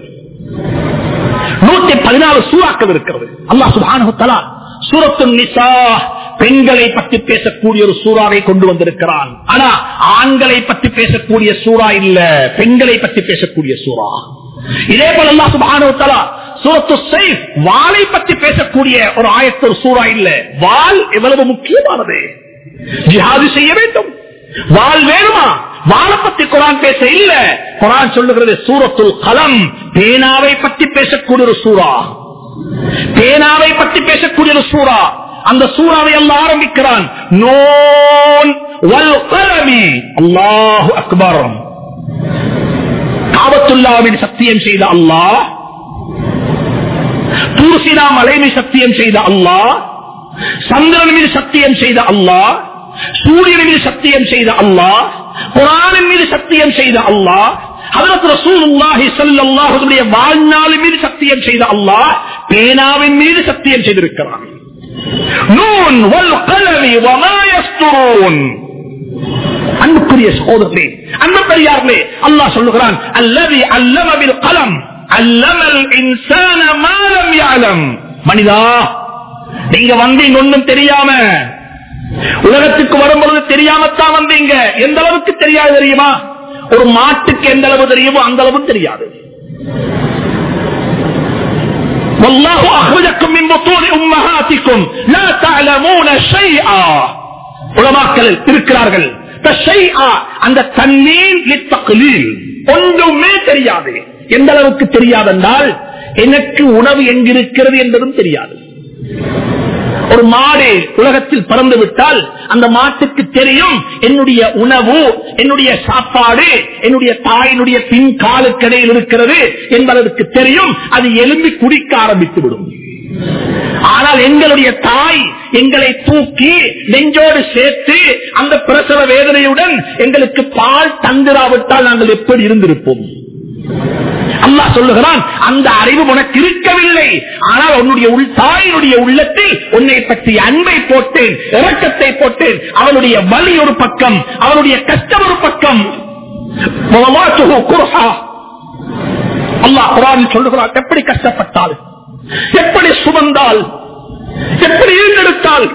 நூத்தி பதினாலு சூறாக்கள் இருக்கிறது அல்லா சுபானு சூரத்து நிசா பெண்களை பற்றி பேசக்கூடிய ஒரு சூறாவை கொண்டு வந்திருக்கிறான் ஆனா ஆண்களை பற்றி பேசக்கூடிய சூறா இல்ல பெண்களை பற்றி பேசக்கூடிய சூறா இதே போல அல்லா சுபானு சூரத்து சைஃப் வாளை பற்றி பேசக்கூடிய ஒரு ஆயத்து ஒரு சூறா இல்ல வால் எவ்வளவு முக்கியமானது ஜிஹாது செய்ய வேண்டும் வால் வேணுமா வாழை பத்தி குரான் பேச இல்ல குரான் சொல்லுகிறது சூரத்துல் கலம் பேனாவை பற்றி பேசக்கூடிய ஒரு சூறா பேனாவை பற்றி பேசக்கூடிய ஒரு சூறா அந்த சூறாவை எல்லாம் ஆரம்பிக்கிறான் நோன் அல்லாஹு அக்பர் காபத்துல்லாவின் சத்தியம் செய்த அல்லாஹ் தூசினா மலைமை சத்தியம் செய்த அல்லாஹ் சந்திரன் மீது சத்தியம் செய்த அல்லாஹ் சூரியன் மீது சத்தியம் செய்த அல்லாஹ் குரானின் மீது சத்தியம் செய்த அல்லாஹ் வாழ்நாளின் மீது சத்தியம் செய்த அல்லாஹ் பேனாவின் மீது சத்தியம் செய்திருக்கிறான் அன்புக்குரிய சகோதரர்களே அன்பு பெரியார்களே அல்லாஹ் சொல்லுகிறான் அல்லது அல்லமபில் கலம் அல்லமல் இன்சான மாலம் யாலம் மனிதா நீங்க வந்தீங்க ஒன்றும் தெரியாம உலகத்துக்கு வரும்பொழுது தெரியாமத்தான் வந்தீங்க எந்த அளவுக்கு தெரியாது தெரியுமா ஒரு மாட்டுக்கு எந்த அளவு தெரியுமோ அந்த அளவு தெரியாது والله أخرجكم من بطون أمهاتكم لا تعلمون شيئا உலமாக்கள் இருக்கிறார்கள் அந்த தண்ணீர் ஒன்றுமே தெரியாது எந்த அளவுக்கு தெரியாதென்றால் எனக்கு உணவு எங்கிருக்கிறது என்பதும் தெரியாது ஒரு மாடு உலகத்தில் பறந்து விட்டால் அந்த மாட்டுக்கு தெரியும் என்னுடைய உணவு என்னுடைய சாப்பாடு என்னுடைய தாயினுடைய பின் காலுக்கடையில் இருக்கிறது என்பதற்கு தெரியும் அது எலும்பி குடிக்க ஆரம்பித்து விடும் ஆனால் எங்களுடைய தாய் எங்களை தூக்கி நெஞ்சோடு சேர்த்து அந்த பிரசவ வேதனையுடன் எங்களுக்கு பால் தந்திராவிட்டால் நாங்கள் எப்படி இருந்திருப்போம் அல்லாஹ் சொல்லுகிறான் அந்த அறிவு உனக்கு இருக்கவில்லை ஆனால் உன்னுடைய உள் தாயினுடைய உள்ளத்தில் உன்னை பற்றி அன்பை போட்டேன் இரக்கத்தை போட்டேன் அவனுடைய வலி ஒரு பக்கம் அவனுடைய கஷ்டம் ஒரு பக்கம் வமாத்துஹு குர்ஹா. அல்லாஹ் குரானில் சொல்லுகிறான் எப்படி கஷ்டப்பட்டால் எப்படி சுமந்தால் எப்படி ஈண்டெடுத்தால்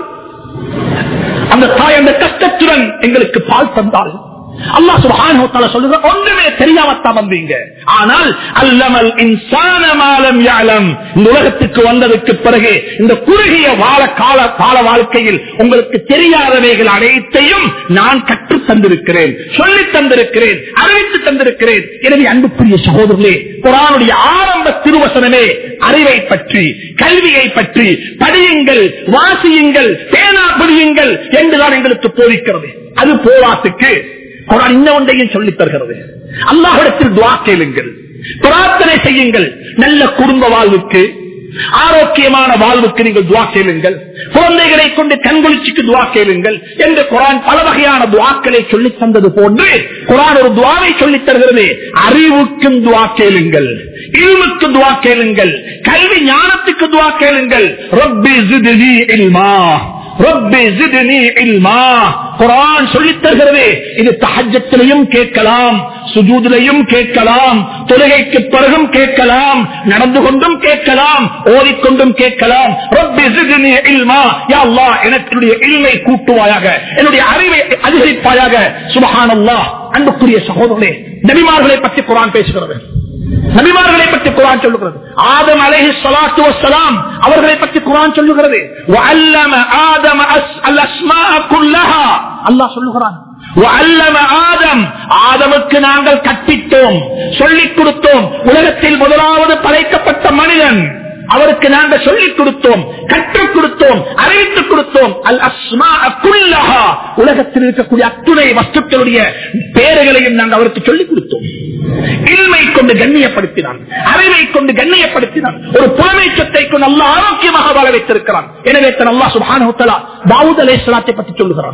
அந்த தாய் அந்த கஷ்டத்துடன் எங்களுக்கு பால் தந்தாள் அல்லாஹ் சுப்ஹானஹு வ தஆலா சொல்லுங்க ஒண்ணுமே தெரியாமத்தான் வந்தீங்க ஆனால் அல்லமல் இன்சான மாலம் யஅலம் இந்த உலகத்துக்கு வந்ததற்கு பிறகு இந்த குறுகிய வாழ கால கால வாழ்க்கையில் உங்களுக்கு தெரியாதவைகள் அனைத்தையும் நான் கற்றுத் தந்திருக்கிறேன் சொல்லித் தந்திருக்கிறேன் அறிவித்து தந்திருக்கிறேன் எனவே அன்புக்குரிய சகோதரர்களே குரானுடைய ஆரம்ப திருவசனமே அறிவை பற்றி கல்வியை பற்றி படியுங்கள் வாசியுங்கள் பேனா படியுங்கள் என்றுதான் எங்களுக்கு போதிக்கிறது அது போராத்துக்கு குரான் இன்ன ஒன்றையும் சொல்லித் தருகிறது அல்லாஹிடத்தில் துவா கேளுங்கள் பிரார்த்தனை செய்யுங்கள் நல்ல குடும்ப வாழ்வுக்கு ஆரோக்கியமான வாழ்வுக்கு நீங்கள் துவா கேளுங்கள் குழந்தைகளை கொண்டு கண்குளிச்சுக்கு துவா கேளுங்கள் என்று குரான் பல வகையான துவாக்களை சொல்லித் தந்தது போன்று குரான் ஒரு துவாவை சொல்லித் தருகிறது அறிவுக்கும் துவா கேளுங்கள் இல்முக்கு துவா கேளுங்கள் கல்வி ஞானத்துக்கு துவா கேளுங்கள் ரப்பி ஜித்னி இல்மா ரப்பி ஜித்னி இல்மா குரான் சொல்லித் தருகிறது இது தஹஜத்திலையும் கேட்கலாம் சுஜூதிலையும் கேட்கலாம் தொழுகைக்கு பிறகும் கேட்கலாம் நடந்து கொண்டும் கேட்கலாம் ஓதிக்கொண்டும் கேட்கலாம் ரப்பி ஜித்னி இல்மா யா அல்லாஹ் எனக்குடைய இல்மை கூட்டுவாயாக என்னுடைய அறிவை அதிகரிப்பாயாக சுபஹானல்லாஹ் அன்புக்குரிய சகோதரர்களே நபிமார்களை பற்றி குரான் பேசுகிறது நபிமார்களை பற்றி குரான் சொல்லுகிறது ஆதம் அலைஹி ஸலாத்து வஸ்ஸலாம் அவர்களை பற்றி குரான் சொல்லுகிறது வஅல்லம ஆதம அஸ் அல் அஸ்மாஅ குல்லஹா அல்லாஹ் சொல்லுகிறான் வஅல்லம ஆதம் ஆதமுக்கு நாங்கள் கற்பித்தோம் சொல்லிக் கொடுத்தோம் உலகத்தில் முதலாவது படைக்கப்பட்ட மனிதன் அவருக்கு நாங்கள் சொல்லிக் கொடுத்தோம் கற்றுக் கொடுத்தோம் அறிவித்துக் கொடுத்தோம் அல் அஸ்மா குல்லஹா உலகத்தில் இருக்கக்கூடிய அத்துணை வஸ்துக்களுடைய பேர்களையும் நாங்கள் அவருக்கு சொல்லிக் கொடுத்தோம் இல்மை கொண்டு கண்ணியப்படுத்தினான் அறிவை கொண்டு கண்ணியப்படுத்தினான் ஒரு புலமை சொத்தை கொண்டு நல்ல ஆரோக்கியமாக வாழ வைத்திருக்கிறான் எனவே தன் அல்லா சுபானுத்தலா தாவூத் அலே பற்றி சொல்லுகிறான்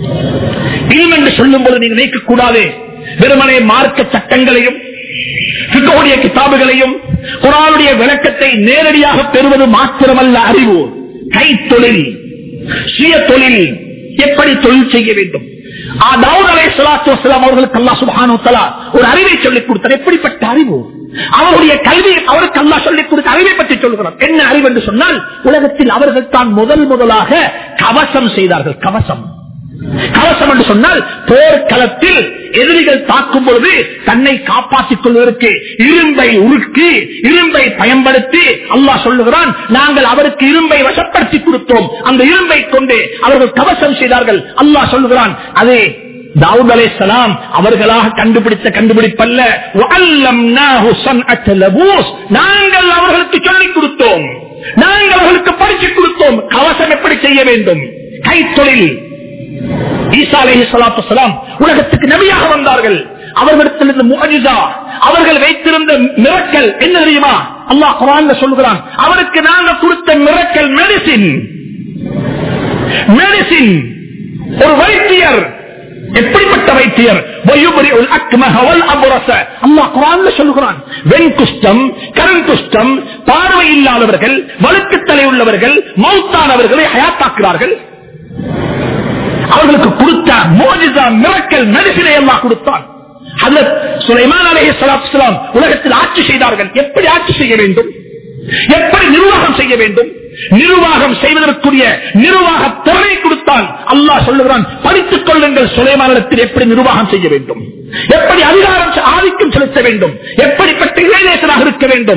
இல்ம் என்று சொல்லும் போது நீங்க நினைக்க கூடாது வெறுமனே மார்க்க சட்டங்களையும் பிக்கோடைய கிதாபுகளையும் குரானுடைய விளக்கத்தை நேரடியாக பெறுவது மாத்திரமல்ல அறிவு கைத்தொழில் சுய தொழில் எப்படி தொழில் செய்ய வேண்டும் அவர்களுக்கு அல்லா சுபானு தலா ஒரு அறிவை சொல்லிக் கொடுத்தார் எப்படிப்பட்ட அறிவு அவருடைய கல்வி அவருக்கு அல்லா சொல்லிக் கொடுத்த அறிவை பற்றி சொல்லுகிறார் என்ன அறிவு என்று சொன்னால் உலகத்தில் அவர்கள் தான் முதல் முதலாக கவசம் செய்தார்கள் கவசம் கவசம் என்று சொன்னால் போர்க்களத்தில் எதிரிகள் தாக்கும் பொழுது தன்னை காப்பாற்றிக் கொள்வதற்கு இரும்பை உருக்கி இரும்பை பயன்படுத்தி அல்லாஹ் சொல்லுகிறான் நாங்கள் அவருக்கு இரும்பை வசப்படுத்தி கொடுத்தோம் அந்த இரும்பை கொண்டு அவர்கள் கவசம் செய்தார்கள் அல்லாஹ் சொல்லுகிறான் அதே தாவூத் அலே சலாம் அவர்களாக கண்டுபிடித்த கண்டுபிடிப்பல்ல நாங்கள் அவர்களுக்கு சொல்லிக் கொடுத்தோம் நாங்கள் அவர்களுக்கு படிச்சு கொடுத்தோம் கவசம் எப்படி செய்ய வேண்டும் கைத்தொழில் ஈசா அலஹி சலாத்து உலகத்துக்கு நபியாக வந்தார்கள் அவர்களிடத்திலிருந்து முகஜிதா அவர்கள் வைத்திருந்த மிரக்கல் என்ன தெரியுமா அல்லாஹ் குரான் சொல்லுகிறான் அவருக்கு நாங்கள் கொடுத்த மிரக்கல் மெடிசின் மெடிசின் ஒரு வைத்தியர் எப்படிப்பட்ட வைத்தியர் சொல்லுகிறான் வெண்குஷ்டம் கரங்குஷ்டம் பார்வை இல்லாதவர்கள் வழுக்கு தலை உள்ளவர்கள் மௌத்தானவர்களை ஹயாத்தாக்குறார்கள் அவர்களுக்கு கொடுத்த மோஜிதா மிரக்கல் மெடிசினை எல்லாம் கொடுத்தான் சுலைமான் அலே சலாத்துலாம் உலகத்தில் ஆட்சி செய்தார்கள் எப்படி ஆட்சி செய்ய வேண்டும் எப்படி நிர்வாகம் செய்ய வேண்டும் நிர்வாகம் செய்வதற்குரிய நிர்வாக திறனை கொடுத்தான் அல்லாஹ் சொல்லுகிறான் படித்துக் கொள்ளுங்கள் சுலைமானத்தில் எப்படி நிர்வாகம் செய்ய வேண்டும் எப்படி அதிகாரம் ஆதிக்கம் செலுத்த வேண்டும் எப்படிப்பட்ட இளைஞராக இருக்க வேண்டும்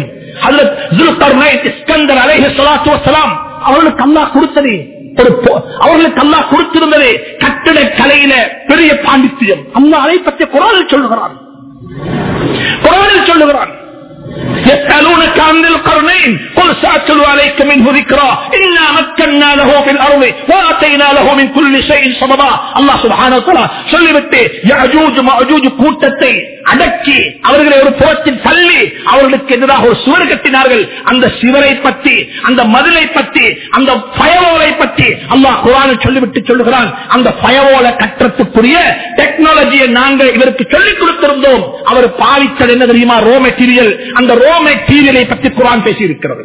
அவர்களுக்கு அல்லாஹ் கொடுத்ததே ஒரு அவர்களுக்கு அல்லா கொடுத்திருந்ததே கட்டிட கலையில பெரிய பாண்டித்தியம் அல்லா அதை பற்றி குரானில் சொல்லுகிறான் குரானில் சொல்லுகிறான் يسألونك عن ذي القرنين قل سأتلو عليك منه ذكرى إنا مكنا له في الأرض وآتينا له من كل شيء صببا الله سبحانه وتعالى சொல்லிவிட்டு யஜூஜ் மஅஜூஜ் கூட்டத்தை அடக்கி அவர்களை ஒரு புறத்தில் தள்ளி அவர்களுக்கு எதிராக ஒரு சுவர் கட்டினார்கள் அந்த சிவரை பற்றி அந்த மதிலை பற்றி அந்த பயவோலை பற்றி அல்லாஹ் குரானில் சொல்லிவிட்டு சொல்லுகிறான் அந்த பயவோல கற்றத்துக்குரிய டெக்னாலஜியை நாங்கள் இவருக்கு சொல்லிக் கொடுத்திருந்தோம் அவர் பாவித்தது என்ன தெரியுமா ரோ மெட்டீரியல் அந்த ரோ மெட்டீரியலை பற்றி குரான் பேசி இருக்கிறது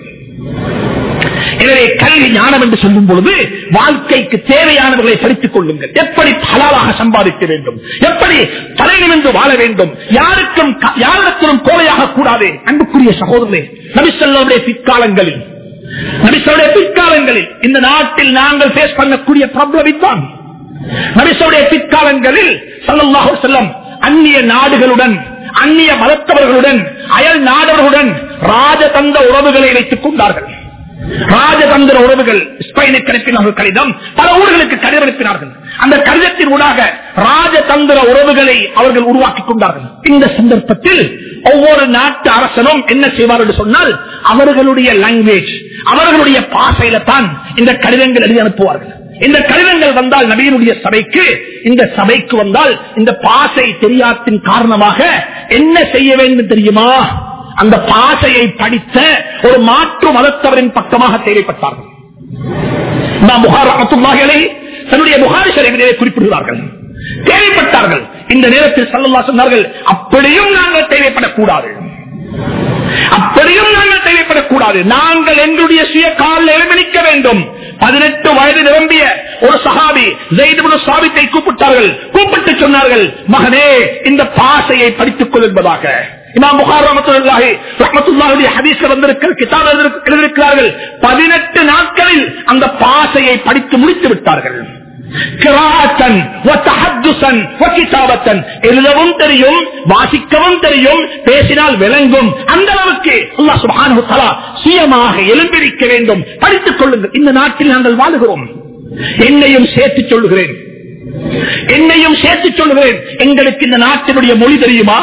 எனவே கல்வி ஞானம் என்று சொல்லும் பொழுது வாழ்க்கைக்கு தேவையானவர்களை படித்துக் கொள்ளுங்கள் எப்படி பலாலாக சம்பாதிக்க வேண்டும் எப்படி தலை நிமிர்ந்து வாழ வேண்டும் யாருக்கும் க- யாரிடத்திலும் கோலையாக கூடாது அன்புக்குரிய சகோதரர்களே நபிசல்லுடைய பிற்காலங்களில் நபிசல்லுடைய பிற்காலங்களில் இந்த நாட்டில் நாங்கள் பேஸ் பண்ணக்கூடிய ப்ராப்ளம் தான் நபிசல்லுடைய பிற்காலங்களில் சல்லல்லாஹு செல்லம் அந்நிய நாடுகளுடன் அந்நிய மதத்தவர்களுடன் அயல் நாடவர்களுடன் ராஜதந்த உறவுகளை வைத்துக் கொண்டார்கள் ராஜதந்திர உறவுகள் ஸ்பெயினுக்கு அனுப்பினார்கள் கடிதம் பல ஊர்களுக்கு கடிதம் அனுப்பினார்கள் அந்த கடிதத்தின் ஊடாக ராஜதந்திர உறவுகளை அவர்கள் உருவாக்கிக் கொண்டார்கள் இந்த சந்தர்ப்பத்தில் ஒவ்வொரு நாட்டு அரசனும் என்ன செய்வார் என்று சொன்னால் அவர்களுடைய லாங்குவேஜ் அவர்களுடைய பாசையில தான் இந்த கடிதங்கள் எழுதி அனுப்புவார்கள் இந்த கடிதங்கள் வந்தால் நபியினுடைய சபைக்கு இந்த சபைக்கு வந்தால் இந்த பாசை தெரியாத்தின் காரணமாக என்ன செய்ய வேண்டும் தெரியுமா அந்த பாசையை படித்த ஒரு மாற்று மதத்தவரின் பக்கமாக தேவைப்பட்டார்கள் இமாம் புகார் ரஹ்மத்துல்லாஹி அலைஹி தன்னுடைய புகாரி ஷரீஃபிலே குறிப்பிடுகிறார்கள் தேவைப்பட்டார்கள் இந்த நேரத்தில் சல்லல்லாஹு சொன்னார்கள் அப்படியும் நாங்கள் தேவைப்படக்கூடாது அப்படியும் நாங்கள் தேவைப்படக்கூடாது நாங்கள் எங்களுடைய சுய காலில் எழுமணிக்க வேண்டும் பதினெட்டு வயது நிரம்பிய ஒரு சஹாபி ஜெயிது சாபித்தை கூப்பிட்டார்கள் கூப்பிட்டு சொன்னார்கள் மகனே இந்த பாசையை படித்துக் கொள் என்பதாக இமாம் புகார் ரஹமத்துல்லாஹி ரஹமத்துல்லாஹுடைய ஹதீஸ்ல வந்திருக்கிற கிதாப் எழுதியிருக்க- எழுதியிருக்கிறார்கள் பதினெட்டு நாட்களில் அந்த பாசையை படித்து முடித்து விட்டார்கள் கிராத்தன், வத்தஹத்துசன், வக்கிதாபத்தன். எழுதவும் தெரியும் வாசிக்கவும் தெரியும் பேசினால் விளங்கும் அந்த அளவுக்கு அல்லாஹ் சுப்ஹானஹு வ தஆலா சுயமாக எழுந்திருக்க வேண்டும் படித்துக் கொள்ளுங்கள் இந்த நாட்டில் நாங்கள் வாழுகிறோம் என்னையும் சேர்த்து சொல்லுகிறேன் என்னையும் சேர்த்து சொல்லுகிறேன் எங்களுக்கு இந்த நாட்டினுடைய மொழி தெரியுமா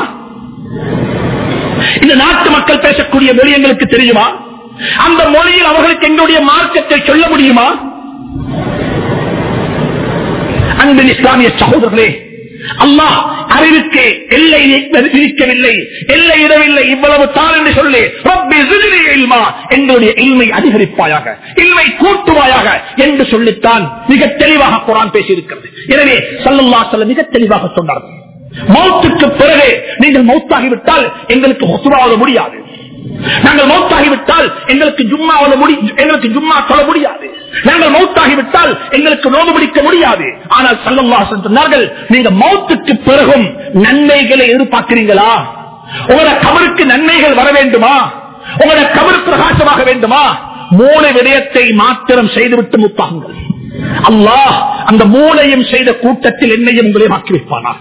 இந்த நாட்டு மக்கள் பேசக்கூடிய மொழி எங்களுக்கு தெரியுமா அந்த மொழியில் அவர்களுக்கு எங்களுடைய மார்க்கத்தை சொல்ல முடியுமா அன்பின் இஸ்லாமிய சகோதரர்களே அல்லாஹ் அறிவுக்கு எல்லை விதிக்கவில்லை எல்லை இடவில்லை இவ்வளவு தான் என்று சொல்லி ரப்பி ஜித்னி இல்மா எங்களுடைய இல்மை அதிகரிப்பாயாக இல்மை கூட்டுவாயாக என்று சொல்லித்தான் மிக தெளிவாக குரான் பேசியிருக்கிறது எனவே சல்லல்லா சொல்ல மிக தெளிவாக சொன்னார்கள் மௌத்துக்கு பிறகு நீங்கள் மௌத்தாகிவிட்டால் எங்களுக்கு ஒத்துவாத முடியாது நாங்கள் மௌத்தாகிவிட்டால் எங்களுக்கு ஜும்மாவது முடி எங்களுக்கு ஜும்மா சொல்ல முடியாது நாங்கள் மௌத்தாகிவிட்டால் எங்களுக்கு நோவு பிடிக்க முடியாது ஆனால் சல்லல்லாஹு சொன்னார்கள் நீங்க மௌத்துக்கு பிறகும் நன்மைகளை எதிர்பார்க்கிறீங்களா உங்களோட கபருக்கு நன்மைகள் வர வேண்டுமா உங்களோட கபரு பிரகாசமாக வேண்டுமா மூணு விடயத்தை மாத்திரம் செய்துவிட்டு முத்தாகுங்கள் அல்லாஹ் அந்த மூளையும் செய்த கூட்டத்தில் என்னையும் உங்களையும் ஆக்கி வைப்பானா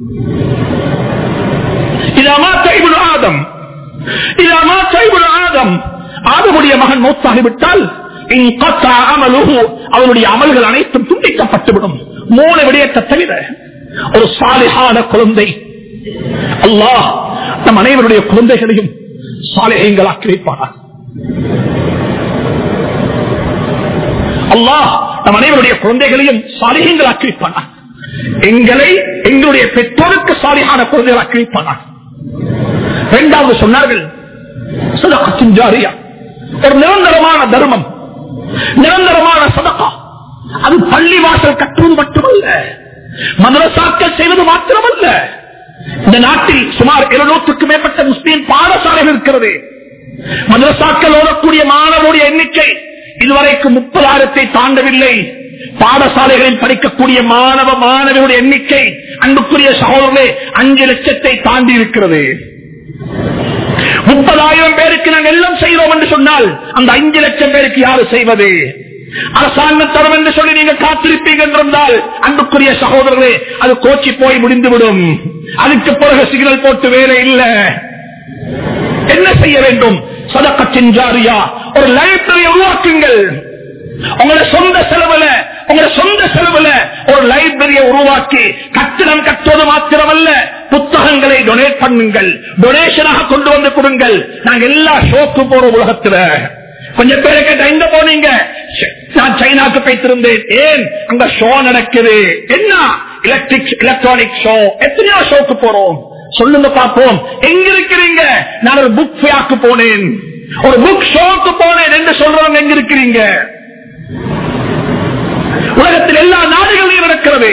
இதாமா தைபுல் ஆதம் இதாமா தைபுல் ஆதம் ஆதமுடைய மகன் மௌத்தாகிவிட்டால் இன்கத்தா அமலுஹு, அவனுடைய அமல்கள் அனைத்தும் துண்டிக்கப்பட்டுவிடும் மூணு விடயத்தை தவிர ஒரு சாலிஹான குழந்தை அல்லாஹ் நம் அனைவருடைய குழந்தைகளையும் சாலிகங்களாக்கி வைப்பானா அல்லாஹ் நம் அனைவருடைய குழந்தைகளையும் சாலிகங்களாக்கி வைப்பானா எங்களை எங்களுடைய பெற்றோருக்கு சாலியான குழந்தைகளாக்கி வைப்பானா இரண்டாவது சொன்னார்கள் சதகத்தின் ஜாரியா ஒரு நிரந்தரமான தர்மம் நிரந்தரமான சதகா அது பள்ளி வாசல் கட்டுவது மட்டுமல்ல மதரசாக்கள் செய்வது மாத்திரமல்ல இந்த நாட்டில் சுமார் இருநூற்றுக்கும் மேற்பட்ட முஸ்லீம் பாடசாலைகள் இருக்கிறது மதரசாக்கள் ஓடக்கூடிய மாணவருடைய எண்ணிக்கை இதுவரைக்கும் முப்பதாயிரத்தை தாண்டவில்லை பாடசாலைகளில் படிக்கக்கூடிய மாணவ மாணவருடைய எண்ணிக்கை அன்புக்குரிய சகோதரர்களே அஞ்சு லட்சத்தை தாண்டி இருக்கிறது முப்பதாயிரம் பேருக்கு நாங்கள் எல்லாம் செய்கிறோம் என்று சொன்னால் அந்த அஞ்சு லட்சம் பேருக்கு யாரு செய்வது அரசாங்கம் தரும் என்று சொல்லி நீங்க காத்திருப்பீங்க என்றிருந்தால் அன்புக்குரிய சகோதரர்களே அது கோச்சி போய் முடிந்துவிடும் அதுக்கு பிறகு சிக்னல் போட்டு வேலை இல்லை என்ன செய்ய வேண்டும் சதக்கத்தின் ஜாரியா ஒரு லைப்ரரி உருவாக்குங்கள் உங்களோட சொந்த செலவுல உங்களோட சொந்த செலவுல ஒரு லைப்ரரியை உருவாக்கி கட்டிடம் கட்டுவது மாத்திரமல்ல புத்தகங்களை டொனேட் பண்ணுங்கள் டொனேஷனாக கொண்டு வந்து கொடுங்கள் நாங்க எல்லா ஷோக்கு போறோம் உலகத்துல கொஞ்சம் பேரை கேட்ட எங்க போனீங்க நான் சைனாக்கு போய்த்திருந்தேன் ஏன் அங்க ஷோ நடக்குது என்ன எலக்ட்ரிக் எலக்ட்ரானிக் ஷோ எத்தனையோ ஷோக்கு போறோம் சொல்லுங்க பார்ப்போம் எங்க இருக்கிறீங்க நான் ஒரு புக் ஃபேக்கு போனேன் ஒரு புக் ஷோக்கு போனேன் என்று சொல்றவங்க எங்க இருக்கிறீங்க உலகத்தில் எல்லா நாடுகளிலும் நடக்கிறது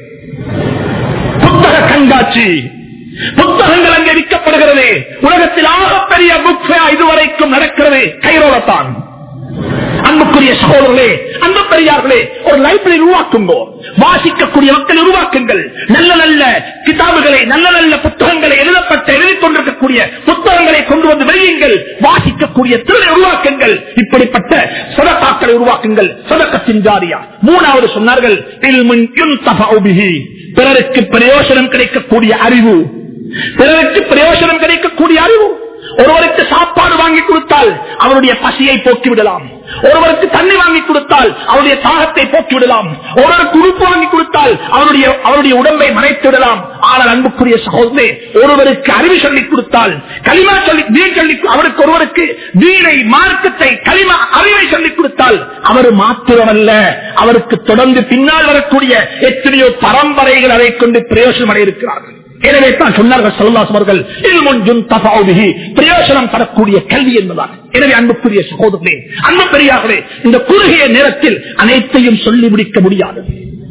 புத்தக கண்காட்சி புத்தகங்கள் அங்கே விற்கப்படுகிறது உலகத்தில் ஆகப்பெரிய புக் இதுவரைக்கும் நடக்கிறது கைரோலத்தான் அன்புக்குரிய சகோதரர்களே அன்பு பெரியார்களே ஒரு லைப்ரரி உருவாக்குங்கோ வாசிக்கக்கூடிய மக்கள் உருவாக்குங்கள் நல்ல நல்ல கிதாபுகளை நல்ல நல்ல புத்தகங்களை எழுதப்பட்ட எழுதிக் கொண்டிருக்கக்கூடிய புத்தகங்களை கொண்டு வந்து வெளியுங்கள் வாசிக்கக்கூடிய திறனை உருவாக்குங்கள் இப்படிப்பட்ட சதக்காக்களை உருவாக்குங்கள் சதக்கத்தின் ஜாரியா மூணாவது சொன்னார்கள் இல்முன் யுன்தஃபஉ பிஹி. பிறருக்கு பிரயோஜனம் கிடைக்கக்கூடிய அறிவு பிறருக்கு பிரயோஜனம் கிடைக்கக்கூடிய அறிவு ஒருவருக்கு சாப்பாடு வாங்கி கொடுத்தால் அவருடைய பசியை போக்கி விடலாம் ஒருவருக்கு தண்ணி வாங்கி கொடுத்தால் அவருடைய தாகத்தை போக்கி விடலாம் ஒருவருக்கு உறுப்பு வாங்கி கொடுத்தால் அவருடைய அவருடைய உடம்பை மறைத்து விடலாம் ஆனால் அன்புக்குரிய சகோதரே ஒருவருக்கு அறிவு சொல்லிக் கொடுத்தால் களிமா சொல்லி தீன் சொல்லி அவருக்கு ஒருவருக்கு தீனை மார்க்கத்தை களிமா அறிவை சொல்லிக் கொடுத்தால் அவர் மாத்திரமல்ல அவருக்கு தொடர்ந்து பின்னால் வரக்கூடிய எத்தனையோ பரம்பரைகள் அதை கொண்டு பிரயோஜனம் அடைய இருக்கிறார்கள் எனவே தான் சொன்னார்கள் சல்லாஸ் அவர்கள் இல்முன்ஜுன் தஃபாவுபிஹி, பிரயோஜனம் தரக்கூடிய கல்வி என்பதாக எனவே அன்புக்குரிய சகோதரர்களே அன்பு பெரியார்களே இந்த குறுகிய நேரத்தில் அனைத்தையும் சொல்லி முடிக்க முடியாது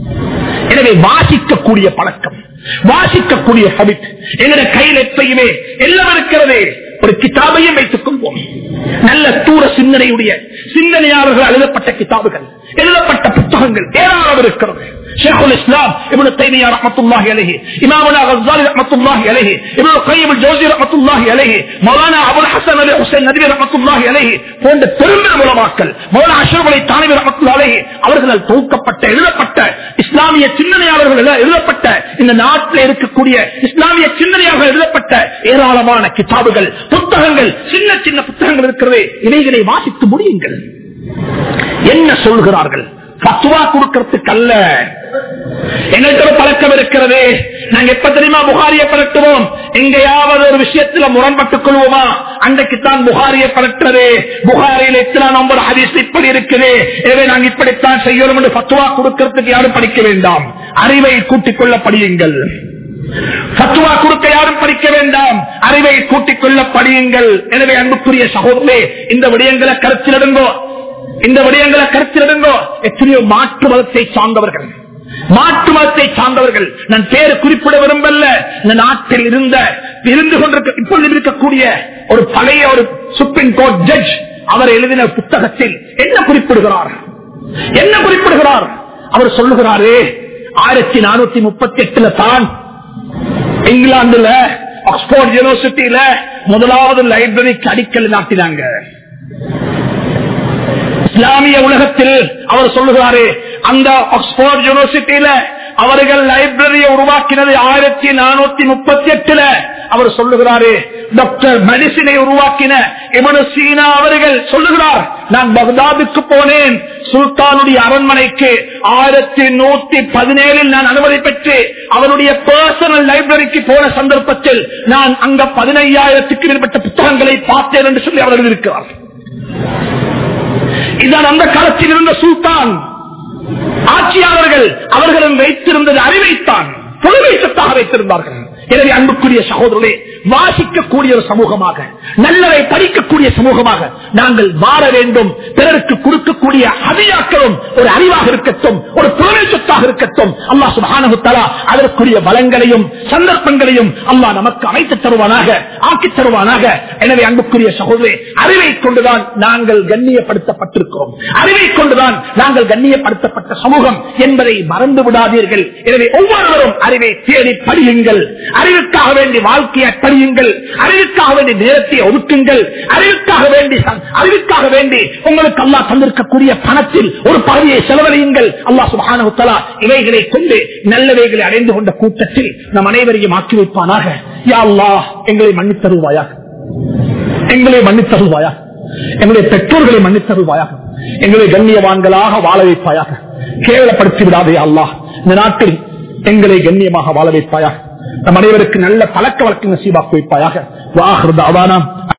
எனவே வாசிக்கக்கூடிய பழக்கம் வாசிக்கக்கூடிய ஹபிட் எங்களுடைய கையில் எப்பயுமே எல்லாம் இருக்கிறதே ஒரு கிதாபையும் வைத்துக் கொள்வோம் நல்ல தூர சிந்தனையுடைய சிந்தனையாளர்கள் எழுதப்பட்ட கிதாபுகள் எழுதப்பட்ட புத்தகங்கள் ஏராளம் இருக்கிறது ஷேகுல் இஸ்லாம் இப்னு தைமியா ரஹ்மத்துல்லாஹி அலைஹி இமாமுனா கஸ்ஸாலி ரஹ்மத்துல்லாஹி அலைஹி இப்னு கய்யிம் அல்-ஜௌஸி ரஹ்மத்துல்லாஹி அலைஹி மௌலானா அபுல் ஹஸன் அலி ஹுசைன் நபி ரஹ்மத்துல்லாஹி அலைஹி போன்ற பெரும்பெரும் உலமாக்கள் மௌலானா அஷ்ரஃப் அலி தானிபி ரஹ்மத்துல்லாஹி அலைஹி அவர்களால் தொகுக்கப்பட்ட எழுதப்பட்ட இஸ்லாமிய சிந்தனையாளர்கள் எல்லாம் எழுதப்பட்ட இந்த நாட்டில் இருக்கக்கூடிய இஸ்லாமிய சிந்தனையாளர்கள் எழுதப்பட்ட ஏராளமான கிதாபுகள் புத்தகங்கள் சின்ன சின்ன புத்தகங்கள் இருக்கிறது இவைகளை வாசித்து முடியுங்கள் என்ன சொல்கிறார்கள் பத்துவா கொடுக்கறதுக்கு அல்ல எங்கள்கிட்ட ஒரு பழக்கம் இருக்கிறது நாங்க எப்ப தெரியுமா புகாரிய பரட்டுவோம் எங்கேயாவது ஒரு விஷயத்துல முரண்பட்டுக் கொள்வோமா அன்றைக்குத்தான் புகாரிய பரட்டுறது புகாரியில் எத்தனை நம்பர் ஹதீஸ் இப்படி இருக்குது எனவே நாங்க இப்படித்தான் செய்யணும் என்று பத்துவா கொடுக்கறதுக்கு யாரும் படிக்க வேண்டாம் அறிவை கூட்டிக் கொள்ள படியுங்கள் பத்துவா கொடுக்க யாரும் படிக்க வேண்டாம் அறிவை கூட்டிக் கொள்ள படியுங்கள் எனவே அன்புக்குரிய சகோதரே இந்த விடயங்களை கருத்திலிடுங்கோ இந்த விடயங்களை கருத்திலிடுங்கோ எத்தனையோ மாற்று மதத்தை சார்ந்தவர்கள் மாற்று மதத்தை சார்ந்தவர்கள் நான் பேரு குறிப்பிட விரும்பல இந்த நாட்டில் இருந்த இருந்து கொண்டிருக்க இப்பொழுது இருக்கக்கூடிய ஒரு பழைய ஒரு சுப்ரீம் கோர்ட் ஜட்ஜ் அவர் எழுதின புத்தகத்தில் என்ன குறிப்பிடுகிறார் என்ன குறிப்பிடுகிறார் அவர் சொல்லுகிறாரு ஆயிரத்தி நானூத்தி முப்பத்தி எட்டுல தான் இங்கிலாந்துல ஆக்ஸ்போர்ட் யூனிவர்சிட்டியில முதலாவது லைப்ரரிக்கு அடிக்கல் நாட்டினாங்க இஸ்லாமிய உலகத்தில் அவர் சொல்லுகிறாரு அந்த ஆக்ஸ்போர்ட் யூனிவர்சிட்டியில அவர்கள் லைப்ரரியை உருவாக்கினது ஆயிரத்தி நானூத்தி முப்பத்தி எட்டுல அவர் சொல்லுகிறாரு டாக்டர் மெடிசினை உருவாக்கின இவனு சீனா அவர்கள் சொல்லுகிறார் நான் பக்தாதுக்கு போனேன் சுல்தானுடைய அரண்மனைக்கு ஆயிரத்தி நூத்தி பதினேழில் நான் அனுமதி பெற்று அவருடைய பர்சனல் லைப்ரரிக்கு போன சந்தர்ப்பத்தில் நான் அங்க பதினையாயிரத்துக்கு மேற்பட்ட புத்தகங்களை பார்த்தேன் என்று சொல்லி அவர் எழுதியிருக்கிறார் இதான் அந்த காலத்தில் இருந்த சுல்தான் ஆட்சியாளர்கள் அவர்களும் வைத்திருந்தது அறிவைத்தான் புலவைத்தத்தாக வைத்திருந்தார்கள் எனவே அன்புக்குரிய சகோதரர்களே வாசிக்கக்கூடிய ஒரு சமூகமாக நல்லதை படிக்கக்கூடிய சமூகமாக நாங்கள் மாற வேண்டும் பிறருக்கு கொடுக்கக்கூடிய அதிகாக்களும் ஒரு அறிவாக இருக்கட்டும் ஒரு புலவேசத்தாக இருக்கட்டும் அல்லாஹ் சுபானகுத்தலா அதற்குரிய பலங்களையும் சந்தர்ப்பங்களையும் அல்லாஹ் நமக்கு அமைத்து தருவானாக ஆக்கி தருவானாக எனவே அன்புக்குரிய சகோதரே அறிவை கொண்டுதான் நாங்கள் கண்ணியப்படுத்தப்பட்டிருக்கிறோம் அறிவை கொண்டுதான் நாங்கள் கண்ணியப்படுத்தப்பட்ட சமூகம் என்பதை மறந்து விடாதீர்கள் எனவே ஒவ்வொருவரும் அறிவை தேடி படியுங்கள் அறிவுக்காக வேண்டி வாழ்க்கையை படியுங்கள் அறிவுக்காக வேண்டி நேரத்தை ஒதுக்குங்கள் அறிவுக்காக வேண்டி அறிவுக்காக வேண்டி உங்களுக்கு அல்லா தந்திருக்கக்கூடிய பணத்தில் ஒரு பகுதியை செலவழியுங்கள் அல்லா சுபானகுத்தலா இவைகளை கொண்டு நல்லவைகளை அடைந்து கொண்ட கூட்டத்தில் நம் அனைவரையும் ஆக்கி வைப்பானாக யா அல்லாஹ் எங்களை மன்னித்தருவாயாக எங்களை மன்னித்தருவாயாக எங்களுடைய பெற்றோர்களை மன்னித்தருவாயாக எங்களை கண்ணியவான்களாக வாழ வைப்பாயாக கேவலப்படுத்தி விடாதே அல்லாஹ் இந்த நாட்டில் எங்களை கண்ணியமாக வாழ வைப்பாயாக நம் அனைவருக்கு நல்ல பழக்க வழக்கம் நசீபாக்கி வைப்பாயாக வாஹிருத அவானா